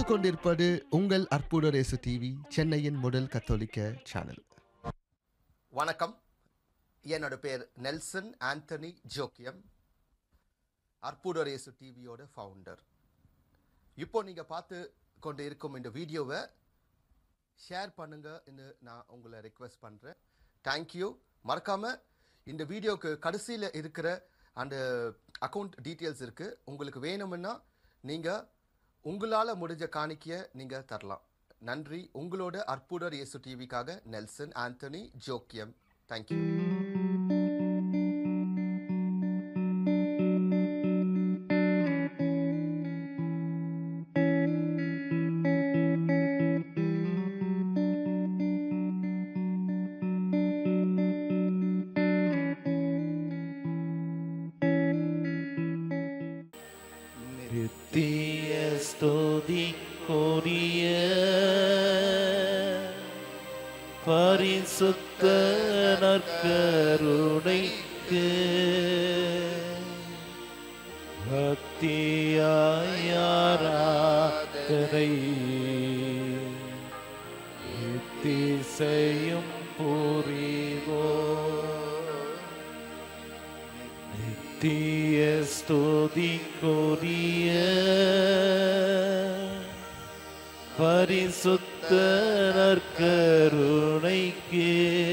கொண்டிருப்பது உங்கள் அற்புதரேசு டிவி சென்னையின் முதல் கத்தோலிக்க சேனல் வணக்கம் என்னோட பேர் நெல்சன் ஆண்டனி ஜோக்கியம் அற்புதரேசு டிவியோட ஃபவுண்டர் இப்போ நீங்கள் பார்த்து கொண்டு இருக்கும் இந்த வீடியோவை ஷேர் பண்ணுங்கன்னு நான் உங்களை ரெக்வெஸ்ட் பண்ணுறேன் தேங்க்யூ மறக்காமல் இந்த வீடியோக்கு கடைசியில் இருக்கிற அந்த அக்கௌண்ட் டீட்டெயில்ஸ் இருக்குது உங்களுக்கு வேணும்னா நீங்கள் உங்களால் முடிஞ்ச காணிக்கையை நீங்கள் தரலாம் நன்றி உங்களோட அற்புதர் இயேசு டிவிக்காக நெல்சன் ஆண்டனி ஜோக்கியம் தேங்க்யூ நித்திய ஸ்துதிக்குரிய பரிசுத்த நற்கருணைக்கு பக்தியாயாராதனை நித்திசையும் புரிவோ நித்திய ஸ்துதிக்குரிய பரிசுத்த நற்கருணைக்கு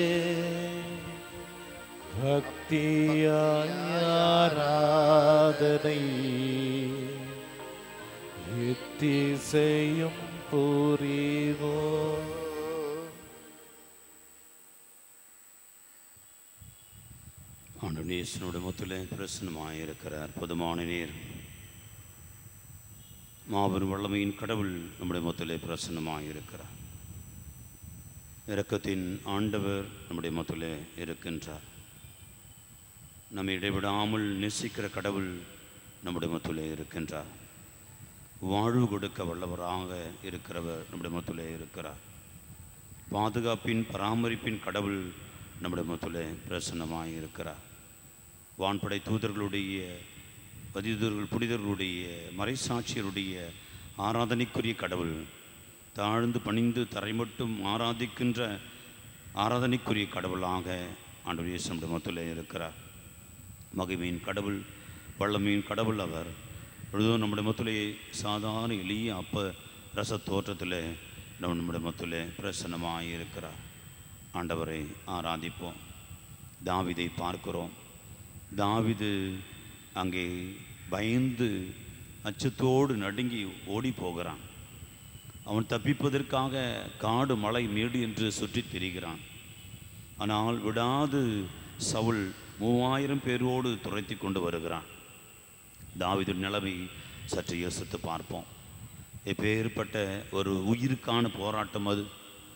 பக்தியாராதனை எத்திசையும் புரிவோ ஆண்டு நேசனோட முத்துல பிரசன்னமாயிருக்கிற அற்புதமான நீர் மாபெரும் வல்லமையின் கடவுள் நம்முடைய முத்திலே பிரசன்னமாயிருக்கிறார் இரக்கத்தின் ஆண்டவர் நம்முடைய முத்திலே இருக்கின்றார் நம்மை இடைவிடாமல் நேசிக்கிற கடவுள் நம்முடைய முத்திலே இருக்கின்றார் வாழ்வு கொடுக்க வல்லவராக இருக்கிறவர் நம்முடைய முத்திலே இருக்கிறார் பாதுகாப்பின் பராமரிப்பின் கடவுள் நம்முடைய முத்திலே பிரசன்னமாக இருக்கிறார் வான்படை தூதர்களுடைய பதிதூர்கள் புனிதர்களுடைய மறைசாட்சியருடைய ஆராதனைக்குரிய கடவுள் தாழ்ந்து பணிந்து தரை மட்டும் ஆராதிக்கின்ற ஆராதனைக்குரிய கடவுளாக ஆண்டு இயேசு நம்முடைய மத்தியில் இருக்கிறார் மகிமையின் கடவுள் வல்லமையின் கடவுள் அவர் பொழுதும் நம்முடைய மத்திலே சாதாரண எளிய அப்ப ரச தோற்றத்தில் நம்ம நம்முடைய மத்திலே பிரசன்னமாக இருக்கிறார் ஆண்டவரை ஆராதிப்போம் தாவிதை பார்க்கிறோம் தாவிது அங்கே பயந்து அச்சத்தோடு நடுங்கி ஓடி போகிறான் அவன் தப்பிப்பதற்காக காடு மலை மேடு என்று சுற்றித் திரிகிறான் ஆனால் விடாது சவுல் மூவாயிரம் பேரோடு துரைத்தி கொண்டு வருகிறான் தாவிது நிலைமை சற்று யோசித்து பார்ப்போம் எப்பேற்பட்ட ஒரு உயிருக்கான போராட்டம் அது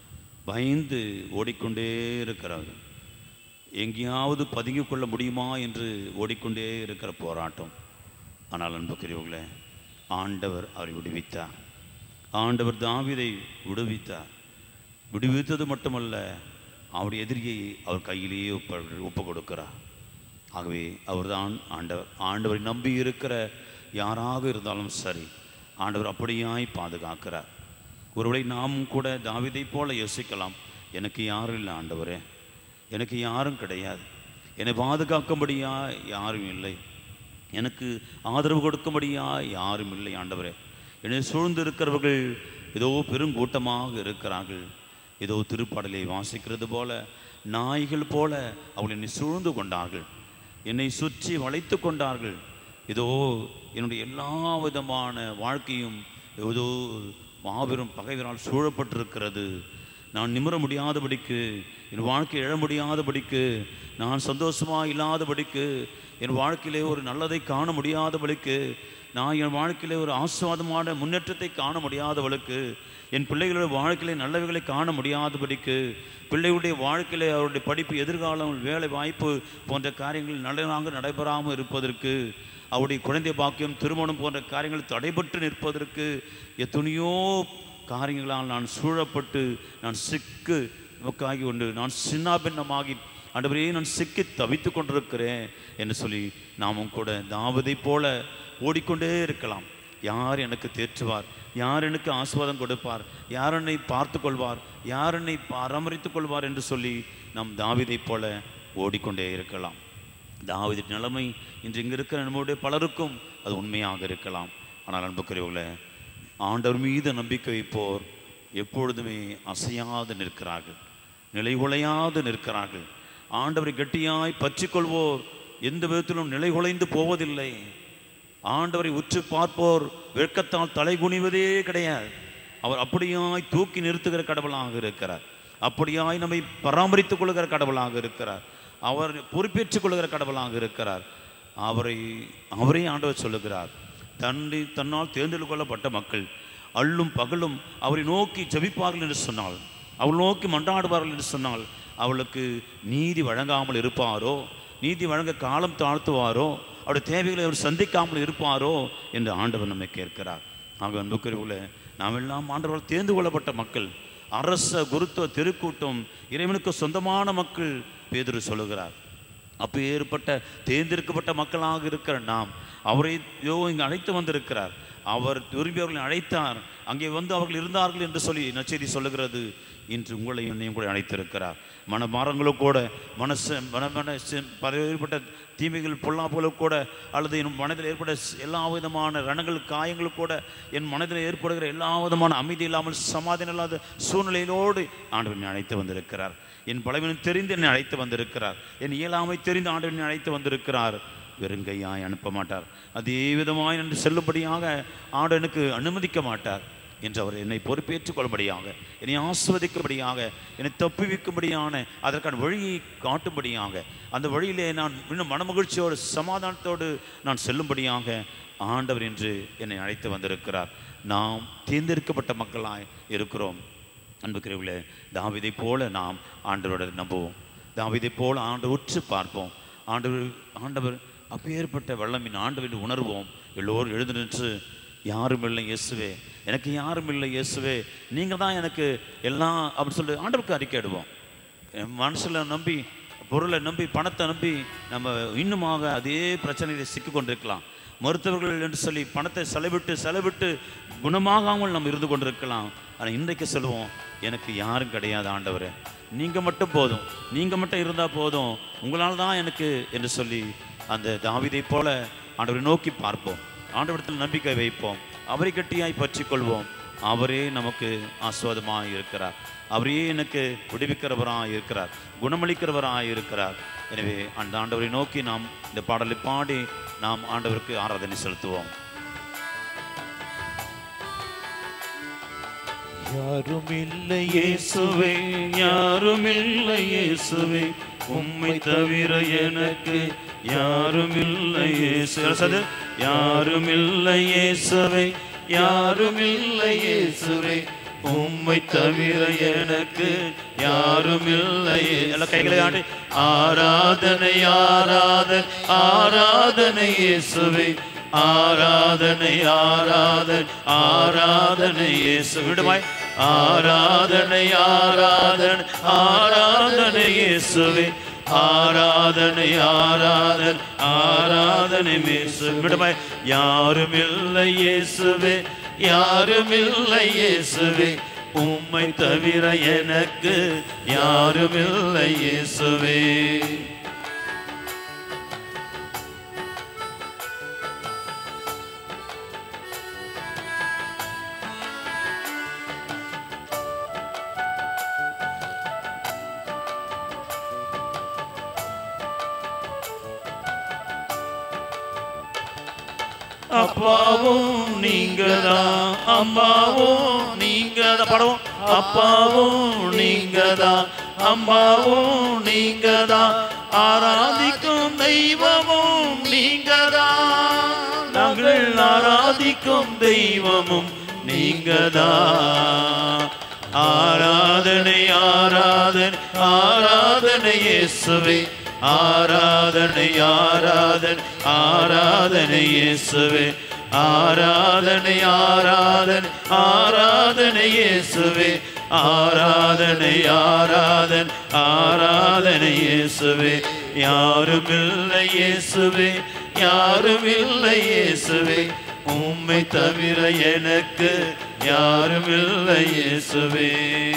பயந்து ஓடிக்கொண்டே இருக்கிறார் எங்கேயாவது பதுங்கிக் கொள்ள முடியுமா என்று ஓடிக்கொண்டே இருக்கிற போராட்டம் ஆனால் அன்புக்குரியவர்களே ஆண்டவர் அவரை விடுவித்தார் ஆண்டவர் தாவிதை விடுவித்தார் விடுவித்தது மட்டுமல்ல அவருடைய எதிரியை அவர் கையிலேயே ஒப்ப ஒப்பு கொடுக்கிறார் ஆகவே அவர்தான் ஆண்டவர் ஆண்டவரை நம்பி இருக்கிற யாராக இருந்தாலும் சரி ஆண்டவர் அப்படியாய் பாதுகாக்கிறார் ஒருவேளை நாம் கூட தாவிதை போல யோசிக்கலாம் எனக்கு யாரும் இல்லை ஆண்டவரே எனக்கு யாரும் கிடையாது என்னை பாதுகாக்கும்படியா யாரும் இல்லை எனக்கு ஆதரவு கொடுக்கும்படியா யாரும் இல்லை ஆண்டவரே என்னை சூழ்ந்து இருக்கிறவர்கள் ஏதோ பெருங்கூட்டமாக இருக்கிறார்கள் ஏதோ திருப்பாடலை வாசிக்கிறது போல நாய்கள் போல அவள் என்னை சூழ்ந்து கொண்டார்கள் என்னை சுற்றி வளைத்து கொண்டார்கள் ஏதோ என்னுடைய எல்லா விதமான வாழ்க்கையும் ஏதோ மாபெரும் பகைவரால் சூழப்பட்டிருக்கிறது நான் நிமிர முடியாதபடிக்கு என் வாழ்க்கை எழ முடியாதபடிக்கு நான் சந்தோஷமாக இல்லாதபடிக்கு என் வாழ்க்கையிலே ஒரு நல்லதை காண முடியாதபடிக்கு நான் என் வாழ்க்கையிலே ஒரு ஆஸ்வாதமான முன்னேற்றத்தை காண முடியாதவளுக்கு என் பிள்ளைகளுடைய வாழ்க்கையிலே நல்லவைகளை காண முடியாதபடிக்கு பிள்ளைகளுடைய வாழ்க்கையிலே அவருடைய படிப்பு எதிர்காலம் வேலை வாய்ப்பு போன்ற காரியங்கள் நல்லதாக நடைபெறாமல் இருப்பதற்கு அவருடைய குழந்தை பாக்கியம் திருமணம் போன்ற காரியங்கள் தடைபட்டு நிற்பதற்கு எத்தனையோ காரியங்களால் நான் சூழப்பட்டு நான் சிக்கு நோக்காகி கொண்டு நான் சின்னாபின்னமாகி ஆண்டவரே நான் சிக்கி தவித்து கொண்டிருக்கிறேன் என்று சொல்லி நாமும் கூட தாவதை போல ஓடிக்கொண்டே இருக்கலாம் யார் எனக்கு தேற்றுவார் யார் எனக்கு ஆஸ்வாதம் கொடுப்பார் யார் என்னை பார்த்து கொள்வார் யார் என்னை பராமரித்துக் கொள்வார் என்று சொல்லி நாம் தாவீதைப் போல ஓடிக்கொண்டே இருக்கலாம் தாவீது நிலைமை இன்று இங்கே இருக்கிற நம்முடைய பலருக்கும் அது உண்மையாக இருக்கலாம் ஆனால் அன்புக்குரியவர்களே ஆண்டவர் மீது நம்பிக்கை வைப்போர் எப்பொழுதுமே அசையாது நிற்கிறார்கள் நிலைகுலையாது நிற்கிறார்கள் ஆண்டவரை கெட்டியாய் பற்றிக்கொள்வோர் எந்த விதத்திலும் நிலைகுலைந்து போவதில்லை ஆண்டவரை உற்று பார்ப்போர் வெட்கத்தால் தலை குனிவதே கிடையாது அவர் அப்படியாய் தூக்கி நிறுத்துகிற கடவுளாக இருக்கிறார் அப்படியாய் நம்மை பராமரித்துக் கொள்கிற கடவுளாக இருக்கிறார் அவர் பொறுப்பேற்றுக் கொள்கிற கடவுளாக இருக்கிறார் அவரை அவரே ஆண்டவர் சொல்லுகிறார் தன்னை தன்னால் தேர்ந்தெடுத்து கொள்ளப்பட்ட மக்கள் அள்ளும் பகலும் அவரை நோக்கி ஜெபிப்பார்கள் என்று சொன்னால் அவள் நோக்கி மன்றாடுவார்கள் என்று சொன்னால் அவளுக்கு நீதி வழங்காமல் இருப்பாரோ நீதி வழங்க காலம் தாழ்த்துவாரோ அவருடைய தேவைகளை அவர் சந்திக்காமல் இருப்பாரோ என்று ஆண்டவர் நம்மை கேட்கிறார் ஆக அன்புக்குரியவர்களே நாம் எல்லாம் ஆண்டவரால் தேர்ந்து கொள்ளப்பட்ட மக்கள் அரச குருத்துவ திருக்கூட்டம் இறைவனுக்கு சொந்தமான மக்கள் பேதுரு சொல்லுகிறார் அப்போ ஏற்பட்ட தேர்ந்தெடுக்கப்பட்ட மக்களாக இருக்கிற நாம் அவரை யோ இங்கு அழைத்து வந்திருக்கிறார் அவர் விரும்பி அவர்களை அழைத்தார் அங்கே வந்து அவர்கள் இருந்தார்கள் என்று சொல்லி நச்செய்தி சொல்லுகிறது இன்று உங்களை என்னையும் கூட அழைத்திருக்கிறார் மனமாரங்களோ கூட மனசு மன மன சி- பல்வேறுபட்ட தீமைகள் பொல்லாப்புகளோ கூட அல்லது என் மனதில் ஏற்பட ஸ்- எல்லா விதமான ரணங்கள் காயங்கள் கூட என் மனதில் ஏற்படுகிற எல்லா விதமான அமைதி இல்லாமல் சமாதானம் இல்லாத சூழ்நிலையிலோடு ஆண்டவர் என்னை அழைத்து வந்திருக்கிறார் என் பலவீனம் தெரிந்து என்னை அழைத்து வந்திருக்கிறார் என் இயலாமை தெரிந்து ஆண்டவர் என்னை அழைத்து வந்திருக்கிறார் வெறுங்கையாய் அனுப்ப மாட்டார் அதே விதமாய் என்று செல்லும்படியாக ஆண்டவர் எனக்கு அனுமதிக்க மாட்டார் என்று அவர் என்னை பொறுப்பேற்றுக் கொள்ளும்படியாக என்னை ஆஸ்வதிக்கும்படியாக என்னை தப்புவிக்கும்படியான அதற்கான வழியை காட்டும்படியாக அந்த வழியிலே நான் இன்னும் மனமகிழ்ச்சியோடு சமாதானத்தோடு நான் செல்லும்படியாக ஆண்டவர் என்று என்னை அழைத்து வந்திருக்கிறார் நாம் தேர்ந்தெடுக்கப்பட்ட மக்களாய் இருக்கிறோம் அன்புக்குரியவர்களே தாவீதை போல நாம் ஆண்டவரோட நம்புவோம் தாவீதை போல ஆண்டு உற்று பார்ப்போம் ஆண்டவர் ஆண்டவர் அப்பேற்பட்ட வல்லமின் ஆண்டவர் உணர்வோம் எல்லோரும் எழுந்து நின்று யாரும் இல்லை இயேசுவே எனக்கு யாரும் இல்லை இயேசுவே நீங்கள் தான் எனக்கு எல்லாம் அப்படின்னு சொல்லி ஆண்டவருக்கு அறிக்கையிடுவோம் என் மனசில் நம்பி பொருளை நம்பி பணத்தை நம்பி நம்ம இன்னுமாக அதே பிரச்சனையில் சிக்கி கொண்டிருக்கலாம் மருத்துவர்கள் என்று சொல்லி பணத்தை செலவிட்டு செலவிட்டு குணமாகாமல் நம்ம இருந்து கொண்டிருக்கலாம் ஆனால் இன்றைக்கு சொல்லுவோம் எனக்கு யாரும் கிடையாது ஆண்டவரே நீங்கள் மட்டும் போதும் நீங்கள் மட்டும் இருந்தால் போதும் உங்களால் தான் எனக்கு என்று சொல்லி அந்த தாவீதை போல ஆண்டவரை நோக்கி பார்ப்போம் ஆண்டவரத்தில் நம்பிக்கை வைப்போம் அவரை கட்டியாய் பற்றிக் கொள்வோம் அவரே நமக்கு ஆஸ்வாதமாக இருக்கிறார் அவரே எனக்கு விடுவிக்கிறவராக இருக்கிறார் குணமளிக்கிறவராக இருக்கிறார் எனவே அந்த ஆண்டவரை நோக்கி நாம் இந்த பாடலை பாடி நாம் ஆண்டவருக்கு ஆராதனை செலுத்துவோம் யாருமில்லை இயேசுவே யாருமில்லை இயேசுவே உம்மை தவிர எனக்கு யாருமில்லை இயேசு யாருமில்லை இயேசுவே யாருமில்லை இயேசுவே உம்மை தவிர எனக்கு யாருமில்லை எல்லா கைகளை ஆடி ஆராதனை ஆராதனை ஆராதனை இயேசுவே ஆராதனை ஆராதனை ஆராதனை இயேசு விடுமாய் ஆராதனை ஆராதனை ஆராதனை இயேசுவே ஆராதனை ஆராதனை ஆராதனை இயேசு விடுமாய் யாருமில்லை இயேசுவே யாருமில்லை இயேசுவே உம்மை தவிர எனக்கு யாருமில்லை இயேசுவே அப்பாவும் நீங்கதான் அம்மாவும் நீங்கதான் படவும் அப்பாவும் நீங்கதான் அம்மாவும் நீங்கதான் ஆராதிக்கும் தெய்வமும் நீங்கதான் நாங்கள் ஆராதிக்கும் தெய்வமும் நீங்கதான் ஆராதனை ஆராதனை ஆராதனை இயேசுவே ஆராதனை ஆராதனை ஆராதனை இயேசுவே ஆராதனை ஆராதனை ஆராதனை இயேசுவே ஆராதனை ஆராதனை ஆராதனை இயேசுவே யாருமில்லை இயேசுவே யாருமில்லை இயேசுவே உம்மை தவிர எனக்கு யாரும் இல்லை இயேசுவே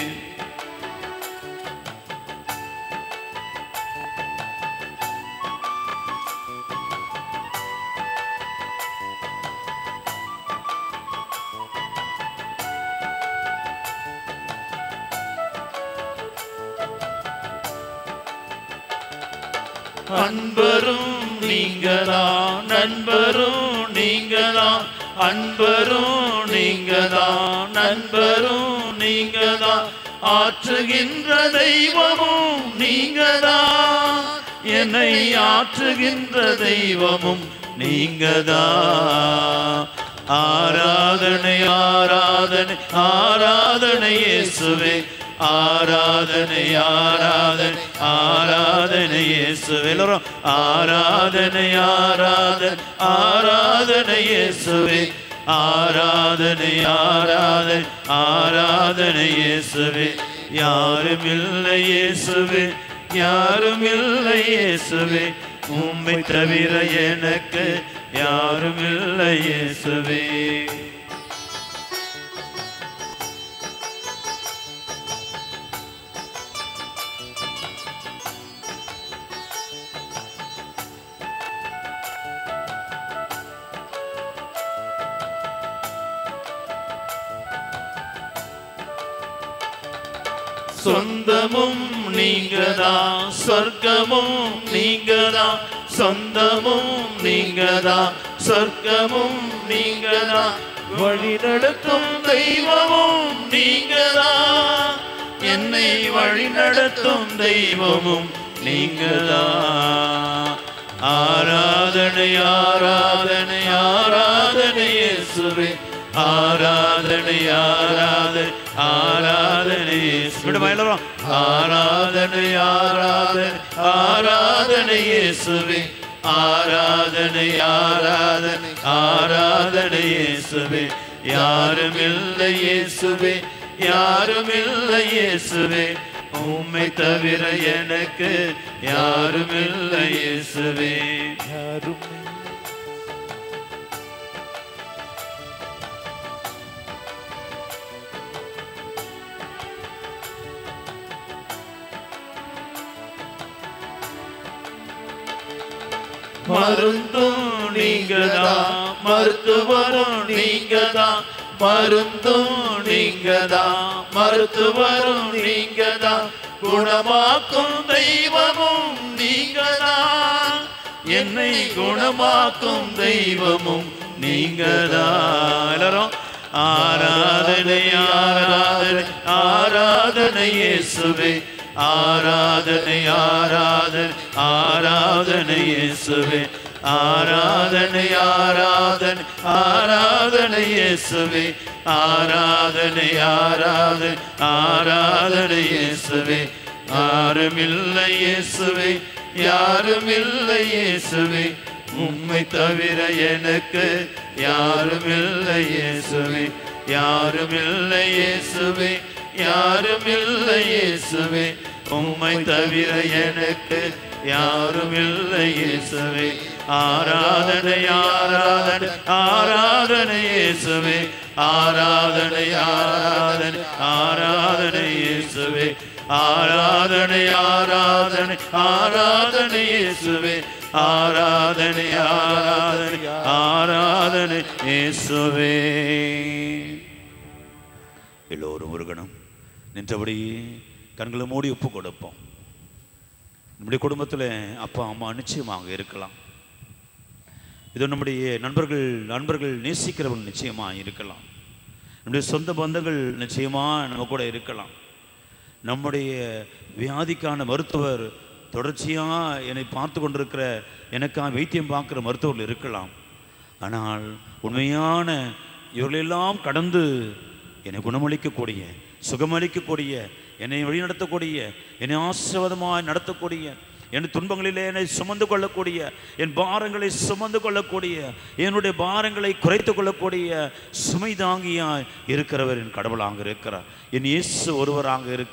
அன்பரும் நீங்கதான் நண்பரும் நீங்கதான் அன்பரும் நீங்கதான் நண்பரும் நீங்கதான் ஆற்றுகின்ற தெய்வமும் நீங்கதான் என்னை ஆற்றுகின்ற தெய்வமும் நீங்கதான் ஆராதனை ஆராதனை ஆராதனை இயேசுவே ஆராதனை ஆராதனை ஆராதனை இயேசுவே எல்லாரும் ஆராதனை ஆராதனை ஆராதனை இயேசுவே ஆராதனை ஆராதனை ஆராதனை இயேசுவே யாரும் இல்லை இயேசுவே யாரும் இல்லை இயேசுவே உம்மை தவிர எனக்கு யாரும் இல்லை இயேசுவே சொந்தமும் நீங்கதான் சொர்க்கமும் நீங்கதான் சொந்தமும் நீங்கதான் சொர்க்கமும் நீங்கதான் வழி நடத்தும் தெய்வமும் நீங்கதான் என்னை வழி நடத்தும் தெய்வமும் நீங்கதான் ஆராதனை ஆராதனை ஆராதனை இயேசுவே ஆராதனை ஆராதனை ஆராதனை இயேசுவே எல்லாரும் ஆராதனை ஆராதனை ஆராதனை இயேசுவே ஆராதனை ஆராதனை ஆராதனை இயேசுவே யாரும் இல்லை இயேசுவே யாரும் இல்லை இயேசுவே உம்மை தவிர எனக்கு யாரும் இல்லை இயேசுவே யாரும் மருந்தும் நீங்கதான் மருத்துவரும் நீங்கதான் மருந்தும் நீங்கதான் மருத்துவரும் நீங்கதான் குணமாக்கும் தெய்வமும் நீங்கதான் என்னை குணமாக்கும் தெய்வமும் நீங்கதான் எல்லாரும் ஆராதனை ஆராதனை ஆராதனை இயேசுவே ஆராதனை ஆராதனை ஆராதனை இயேசுவே ஆராதனை ஆராதனை ஆராதனை இயேசுவே ஆராதனை ஆராதனை ஆராதனை இயேசுவே யாருமில்லை இயேசுவே யாருமில்லை இயேசுவே உம்மை தவிர எனக்கு யாருமில்லை இயேசுவே யாருமில்லை இயேசுவே யாருமில்லை இயேசுவே உம்மை தவிர எனக்கு யாருமில்லை இயேசுவே ஆராதனை ஆராதனை ஆராதனை இயேசுவே ஆராதனை ஆராதனை ஆராதனை இயேசுவே ஆராதனை ஆராதனை ஆராதனை இயேசுவே ஆராதனை ஆராதனை ஆராதனை இயேசுவே எல்லோரும் ஒரு கணம் நின்றபடியே கண்களை மூடி ஒப்பு கொடுப்போம் நம்முடைய குடும்பத்தில் அப்பா அம்மா நிச்சயமாக இருக்கலாம் இது நம்முடைய நண்பர்கள் நண்பர்கள் நேசிக்கிறவங்க நிச்சயமாக இருக்கலாம் நம்முடைய சொந்த பந்தங்கள் நிச்சயமாக நம்ம கூட இருக்கலாம் நம்முடைய வியாதிக்கான மருத்துவர் தொடர்ச்சியாக என்னை பார்த்து கொண்டிருக்கிற எனக்காக வைத்தியம் பார்க்குற மருத்துவர்கள் இருக்கலாம் ஆனால் உண்மையான இவர்களெல்லாம் கடந்து என்னை குணமளிக்கக்கூடிய சுகமளிக்கக்கூடிய என்னை வழிநடத்தக்கூடிய என்னை ஆசிர்வாதமாய் நடத்தக்கூடிய என் துன்பங்களிலே என்னை சுமந்து கொள்ளக்கூடிய என் பாரங்களை சுமந்து கொள்ளக்கூடிய என்னுடைய பாரங்களை குறைத்து கொள்ளக்கூடிய சுமை தாங்கியாய் இருக்கிறவர் என் கடவுளாக இருக்கிறார் என் இயேசு ஒருவராக இருக்கிறார்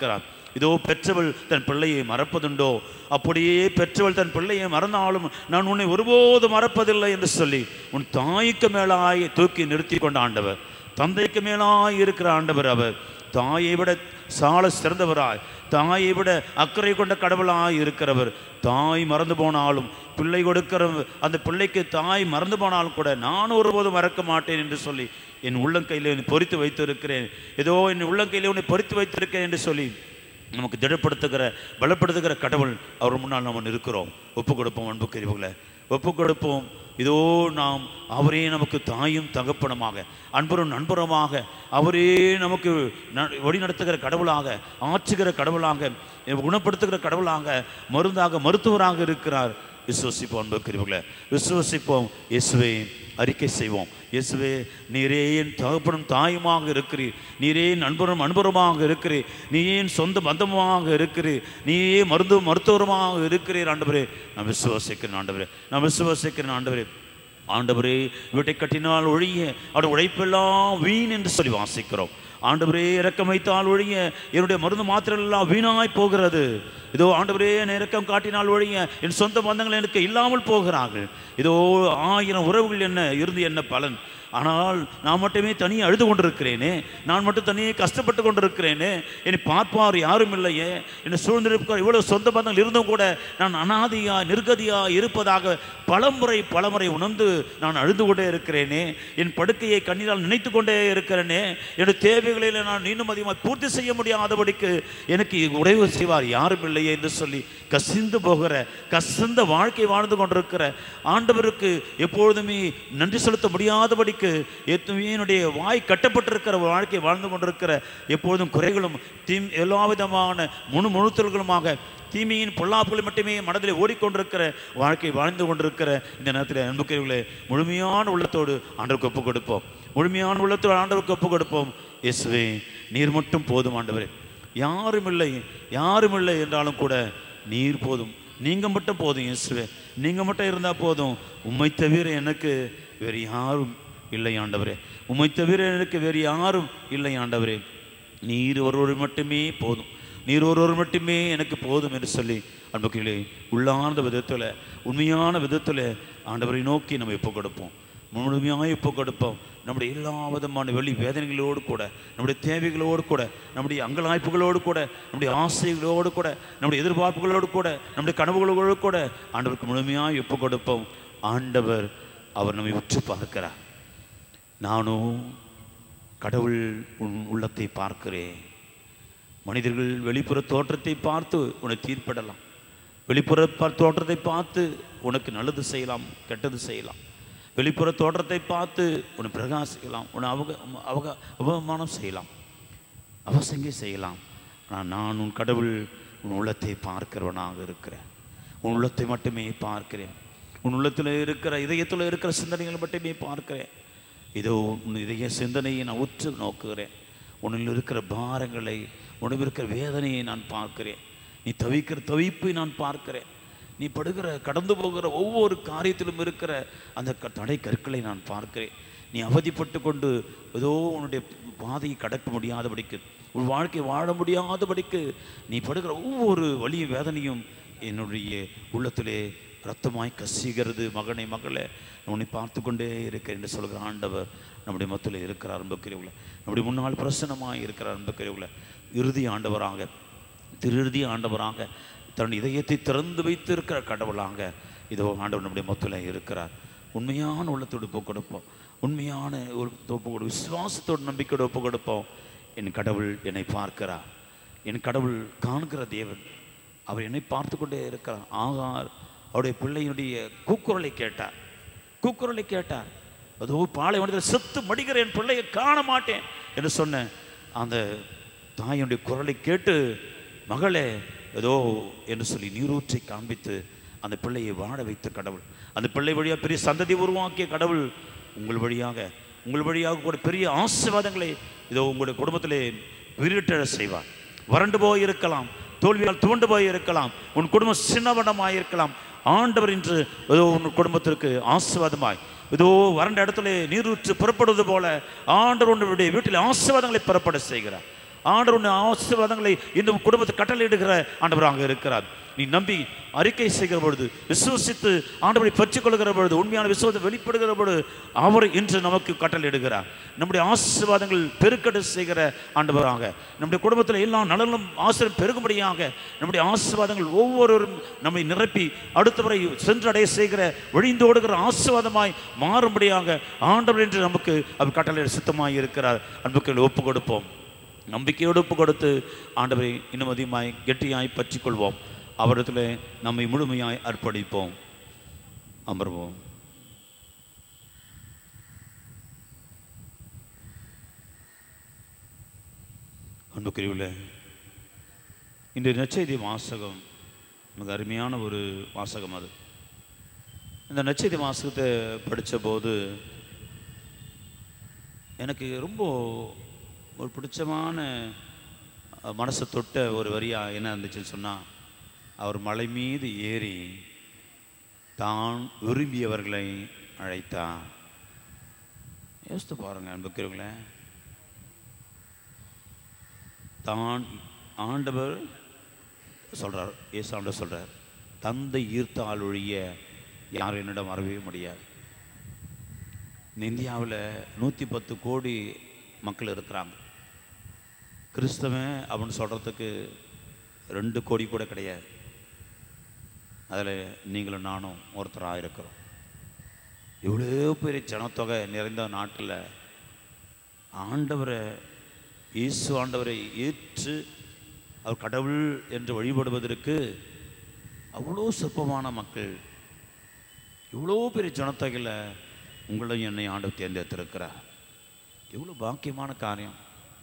இதோ பெற்றவள் தன் பிள்ளையை மறப்பதுண்டோ அப்படியே பெற்றவள் தன் பிள்ளையை மறந்தாலும் நான் உன்னை ஒருபோதும் மறப்பதில்லை என்று சொல்லி உன் தாய்க்கு மேலாய் தூக்கி நிறுத்தி கொண்ட ஆண்டவர் தந்தைக்கு மேலாய் இருக்கிற ஆண்டவர் அவர் தாயை விட சால சிறந்தவராய் தாயை விட அக்கறை கொண்ட கடவுளாய் இருக்கிறவர் தாய் மறந்து போனாலும் பிள்ளை கொடுக்கிற அந்த பிள்ளைக்கு தாய் மறந்து போனாலும் கூட நான் ஒருபோதும் மறக்க மாட்டேன் என்று சொல்லி என் உள்ளங்கையில் உன்னை பொறித்து வைத்திருக்கிறேன் ஏதோ என் உள்ளங்கையில் உன்னை பொறித்து வைத்திருக்கிறேன் என்று சொல்லி நமக்கு திடப்படுத்துகிற பலப்படுத்துகிற கடவுள் அவர் முன்னால் நம்ம இருக்கிறோம் ஒப்பு கொடுப்போம் அன்புக்கறிவுகளை ஒப்பு கொடுப்போம் இதோ நாம் அவரே நமக்கு தாயும் தகப்பனமாக அன்பரும் நண்பருமாக அவரே நமக்கு ந- வழிநடத்துகிற கடவுளாக ஆற்றுகிற கடவுளாக குணப்படுத்துகிற கடவுளாக மருந்தாக மருத்துவராக இருக்கிறார் விசுவசிப்போம் அன்புக்கறிவுகளை விசுவசிப்போம் இயேசுவே அறிக்கை செய்வோம் இயேசுவே நீரே என் தகப்பனும் தாயுமாக இருக்கிறீர் நீரே என் நண்பரும் அன்பருமாக இருக்கிறீர் நீ என் சொந்த பந்தமாக இருக்கிறீர் நீயே மருந்து மருத்துவருமாக இருக்கிறீர் ஆண்டவரே நான் விசுவாசிக்கிறேன் ஆண்டவரே நான் விசுவாசிக்கிறேன் ஆண்டவரே ஆண்டவரே வீட்டை கட்டினால் ஒழிய அவருடைய உழைப்பெல்லாம் வீண் என்று சொல்லி வாசிக்கிறோம் ஆண்டவரே இறக்கம் வைத்தால் ஒழிய என்னுடைய மருந்து மாத்திரை எல்லாம் வீணாய் போகிறது இதோ ஆண்டவரே என் இறக்கம் காட்டினால் ஒழிய என் சொந்த பந்தங்கள் எனக்கு இல்லாமல் போகிறார்கள் இதோ ஆயிரம் உறவுகள் என்ன இருந்து என்ன பலன் ஆனால் நான் மட்டுமே தனியே அழுது கொண்டிருக்கிறேனே நான் மட்டும் தனியே கஷ்டப்பட்டு கொண்டிருக்கிறேனே என்னை பார்ப்பார் யாரும் இல்லையே என்னை சூழ்ந்திருக்கிற இவ்வளவு சொந்த பந்தங்கள் இருந்தும் கூட நான் அனாதியா நிர்கதியா இருப்பதாக பலமுறை பலமுறை உணர்ந்து நான் அழுது கொண்டே இருக்கிறேனே என் படுக்கையை கண்ணீரால் நினைத்து கொண்டே இருக்கிறேனே என்னுடைய தேவைகளில் நான் இன்னும் அதிகமாக பூர்த்தி செய்ய முடியாதபடிக்கு எனக்கு உதவி செய்வார் யாரும் இல்லையே என்று சொல்லி கசிந்து போகிற கசந்த வாழ்க்கை வாழ்ந்து கொண்டிருக்கிற ஆண்டவருக்கு எப்பொழுதுமே நன்றி செலுத்த முடியாதபடிக்கு எத்துமே என்னுடைய வாய் கட்டப்பட்டிருக்கிற ஒரு வாழ்க்கை வாழ்ந்து கொண்டிருக்கிற எப்பொழுதும் குறைகளும் தீம் எல்லா விதமான முழு முழுத்தல்களுமாக தீமையின் பொல்லாப்புகளை மட்டுமே மனதில் ஓடிக்கொண்டிருக்கிற வாழ்க்கை வாழ்ந்து கொண்டிருக்கிற இந்த நேரத்தில் அன்புக்குரியவர்களே முழுமையான உள்ளத்தோடு ஆண்டவருக்கு ஒப்பு கொடுப்போம் முழுமையான உள்ளத்தோடு ஆண்டவருக்கு ஒப்பு கொடுப்போம் இயேசுவே நீர் மட்டும் போதும் ஆண்டவரே யாரும் இல்லை யாரும் இல்லை என்றாலும் கூட நீர் போதும் நீங்க மட்டும் போதும் இயேசுவே நீங்க மட்டும் இருந்தா போதும் உம்மை தவிர எனக்கு வேறு யாரும் இல்லை ஆண்டவரே உம்மை தவிர எனக்கு வேறு யாரும் இல்லை ஆண்டவரே நீர் ஒருவர் மட்டுமே போதும் நீர் ஒருவர் மட்டுமே எனக்கு போதும் என்று சொல்லி அன்புகளே உள்ளார்ந்த விதத்தில் உண்மையான விதத்தில் ஆண்டவரை நோக்கி நம்ம இப்போ கொடுப்போம் முழுமையாக இப்போ கொடுப்போம் நம்முடைய எல்லா விதமான வெளி வேதனைகளோடு கூட நம்முடைய தேவைகளோடு கூட நம்முடைய அங்கலாய்ப்புகளோடு கூட நம்முடைய ஆசைகளோடு கூட நம்முடைய எதிர்பார்ப்புகளோடு கூட நம்முடைய கனவுகளோடு கூட ஆண்டவருக்கு முழுமையாக ஒப்பு கொடுப்போம் ஆண்டவர் அவர் நம்மை உற்று பார்க்கிறார் நானும் கடவுள் உன் உள்ளத்தை பார்க்கிறேன் மனிதர்கள் வெளிப்புற தோற்றத்தை பார்த்து உன்னை தீர்ப்பிடலாம் வெளிப்புற ப- தோற்றத்தை பார்த்து உனக்கு நல்லது செய்யலாம் கெட்டது செய்யலாம் வெளிப்புற தோற்றத்தை பார்த்து உன்னை பிரகாசிக்கலாம் உன்னை அவக அவக அவமானம் செய்யலாம் அவசங்கை செய்யலாம் ஆனால் நான் உன் கடவுள் உன் உள்ளத்தை பார்க்கிறவனாக இருக்கிறேன் உன் உள்ளத்தை மட்டுமே பார்க்கிறேன் உன் உள்ளத்தில் இருக்கிற இதயத்தில் இருக்கிற சிந்தனைகளை மட்டுமே பார்க்கிறேன் இதோ உன் இதய சிந்தனையை நான் உற்று நோக்குகிறேன் உன்னில் இருக்கிற பாரங்களை உன்னில் இருக்கிற வேதனையை நான் பார்க்கிறேன் நீ தவிக்கிற தவிப்பை நான் பார்க்கிறேன் நீ படுகிற கடந்து போகிற ஒவ்வொரு காரியத்திலும் இருக்கிற அந்த க- தடை கற்களை நான் பார்க்கிறேன் நீ அவதிப்பட்டு கொண்டு ஏதோ உன்னுடைய பாதையை கடக்க முடியாதபடிக்கு உன் வாழ்க்கை வாழ முடியாதபடிக்கு நீ படுகிற ஒவ்வொரு வலிய வேதனையும் என்னுடைய உள்ளத்திலே ரத்தமாய் கசிகிறது மகனை மகளே உன்னை பார்த்து கொண்டே இருக்கிறேன் என்று சொல்கிற ஆண்டவர் நம்முடைய மத்தியில் இருக்கிறார் அன்புக்குரியவங்கள நம்முடைய முன்னால் பிரசன்னமாய் இருக்கிறார் அன்புக்குரியவங்கள இறுதி ஆண்டவராக திருறுதி ஆண்டவராக தன் இதயத்தை திறந்து வைத்து இருக்கிற கடவுளாக இதோ ஆண்டவர் நம்முடைய மத்தியில் இருக்கிறார் உண்மையான உள்ளத்தோடு ஒப்பு கொடுப்போம் உண்மையான ஒரு ஒப்பு கொடு விசுவாசத்தோடு நம்பிக்கையோடு ஒப்பு கொடுப்போம் என் கடவுள் என்னை பார்க்கிறார் என் கடவுள் காண்கிற தேவன் அவர் என்னை பார்த்து கொண்டே இருக்கிறார் ஆகார் அவருடைய பிள்ளையினுடைய கூக்குரலை கேட்டார் கூக்குரலை கேட்டார் அதோ பாலைவனத்தில் செத்து மடிகிற என் பிள்ளையை காண மாட்டேன் என்று சொன்ன அந்த தாயினுடைய குரலை கேட்டு மகளே ஏதோ என்று சொல்லி நீரூற்றை காண்பித்து அந்த பிள்ளையை வாழ வைத்த கடவுள் அந்த பிள்ளை வழியாக பெரிய சந்ததி உருவாக்கிய கடவுள் உங்கள் வழியாக உங்கள் வழியாக கூட பெரிய ஆசீர்வாதங்களை இதோ உங்களுடைய குடும்பத்திலே விரிட்டழ செய்வார் வறண்டு போய் இருக்கலாம் தோல்வியால் துவண்டு போய் இருக்கலாம் உன் குடும்பம் சின்னவனமாய் இருக்கலாம் ஆண்டவர் இன்று ஏதோ உன் குடும்பத்திற்கு ஆசீர்வாதமாய் இதோ வறண்ட இடத்துல நீரூற்று புறப்படுவது போல ஆண்டவர் உன்னுடைய வீட்டில் ஆசீர்வாதங்களை புறப்பட செய்கிறார் ஆண்டவர் ஆசீர்வாதங்களை இந்த குடும்பத்தை கட்டளையிடுகிற ஆண்டவராக இருக்கிறார் நீ நம்பி அறிக்கை செய்கிற பொழுது விசுவசித்து ஆண்டவரை பற்றிக் கொள்கிற பொழுது உண்மையான விசுவாசம் வெளிப்படுகிற பொழுது அவர் இன்று நமக்கு கட்டளையிடுகிறார் நம்முடைய ஆசீர்வாதங்கள் பெருக்கெடு செய்கிற ஆண்டவராக நம்முடைய குடும்பத்தில் எல்லா நலனும் ஆசிரியம் பெருகும்படியாக நம்முடைய ஆசீர்வாதங்கள் ஒவ்வொருவரும் நம்மை நிரப்பி அடுத்த முறை சென்றடைய செய்கிற வழிந்தோடுகிற ஆசீர்வாதமாய் மாறும்படியாக ஆண்டவர் என்று நமக்கு அவர் கட்டளை சித்தமாய் இருக்கிறார் அன்புக்கள் ஒப்பு கொடுப்போம் நம்பிக்கையோடு ஒப்பு கொடுத்து ஆண்டவரை இன்னும் அதிகமாய் கெட்டியாய் பற்றிக் கொள்வோம் அவரிடத்தில் நம்மை முழுமையாய் அர்ப்பணிப்போம் அமர்வோம் அன்புக்குரியவில் இன்றைய நற்செய்தி வாசகம் மிக அருமையான ஒரு வாசகம் அது இந்த நற்செய்தி வாசகத்தை படித்த போது எனக்கு ரொம்ப ஒரு பிடிச்சமான அஹ், மனசை தொட்ட ஒரு வரியாக என்ன இருந்துச்சுன்னு சொன்னால் அவர் மலை மீது ஏறி தான் விரும்பியவர்களை அழைத்தார் யோசித்து பாருங்க அன்புக்கிறவங்களே தான் ஆண்டவர் சொல்றார் இயேசு ஆண்டவர் சொல்றார் தந்தை ஈர்த்தால் ஒழிய யாரும் என்னிடம் வரவே முடியாது இந்த இந்தியாவில் நூற்றி பத்து கோடி மக்கள் இருக்கிறாங்க கிறிஸ்தவன் அப்படின்னு சொல்கிறதுக்கு ரெண்டு கோடி கூட கிடையாது அதில் நீங்களும் நானும் ஒருத்தராக இருக்கிறோம் இவ்வளோ பெரிய ஜனத்தொகை நிறைந்த நாட்டில் ஆண்டவரை இயேசு ஆண்டவரை ஏற்று அவர் கடவுள் என்று வழிபடுவதற்கு அவ்வளோ சொற்பமான மக்கள் இவ்வளோ பெரிய ஜனத்தொகையில் உங்களையும் என்னை ஆண்டவர் தேர்ந்தெடுத்திருக்கிறார் எவ்வளோ பாக்கியமான காரியம்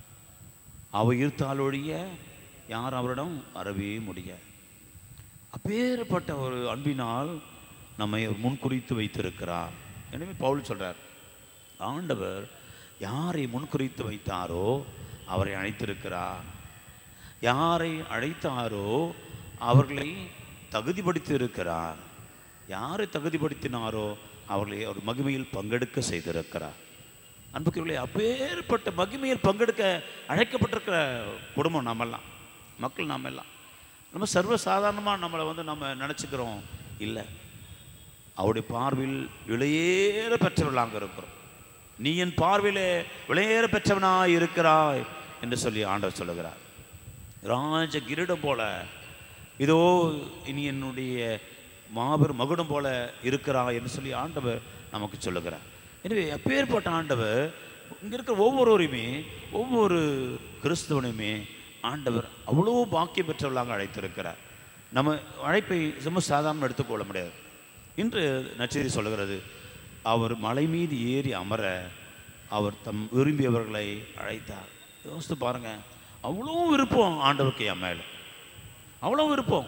அவ ஈர்த்தால் ஒழிய யார் அவரிடம் வரவே முடியாது அப்பேற்பட்ட ஒரு அன்பினால் நம்மை முன்குறித்து வைத்திருக்கிறார் எனவே பவுல் சொல்றார் ஆண்டவர் யாரை முன்குறித்து வைத்தாரோ அவரை அழைத்திருக்கிறார் யாரை அழைத்தாரோ அவர்களை தகுதிப்படுத்தி இருக்கிறார் யாரை தகுதிப்படுத்தினாரோ அவர்களை அவர் மகிமையில் பங்கெடுக்க செய்திருக்கிறார் அன்புக்குரியவர்களே அப்பேற்பட்ட மகிமையில் பங்கெடுக்க அழைக்கப்பட்டிருக்கிற குடும்பம் நாமெல்லாம் மக்கள் நாம எல்லாம் நம்ம சர்வ சாதாரணமாக நம்மளை வந்து நம்ம நினச்சிக்கிறோம் இல்லை அவருடைய பார்வையில் விலையேற பெற்றவர்களாக இருக்கிறோம் நீ என் பார்வையிலே விலையேற பெற்றவனாய் இருக்கிறாய் என்று சொல்லி ஆண்டவர் சொல்லுகிறார் ராஜ கிரீடம் போல இதோ இனி என்னுடைய மாபெரும் மகுடம் போல இருக்கிறாய் என்று சொல்லி ஆண்டவர் நமக்கு சொல்லுகிறார் எனவே அப்பேற்பட்ட ஆண்டவர் இங்கே இருக்கிற ஒவ்வொருவரையுமே ஒவ்வொரு கிறிஸ்தவனையுமே ஆண்டவர் அவ்வளோ பாக்கியம் பெற்றவர்களாக அழைத்திருக்கிறார் நம்ம அழைப்பை ரொம்ப சாதாரண எடுத்துக்கொள்ள முடியாது இன்று நச்செய்தி சொல்லுகிறது அவர் மலை மீது ஏறி அமர அவர் தம் விரும்பியவர்களை அழைத்தார் யோசித்து பாருங்க அவ்வளோ விருப்பம் ஆண்டவருக்கு என் மேல அவ்வளோ விருப்பம்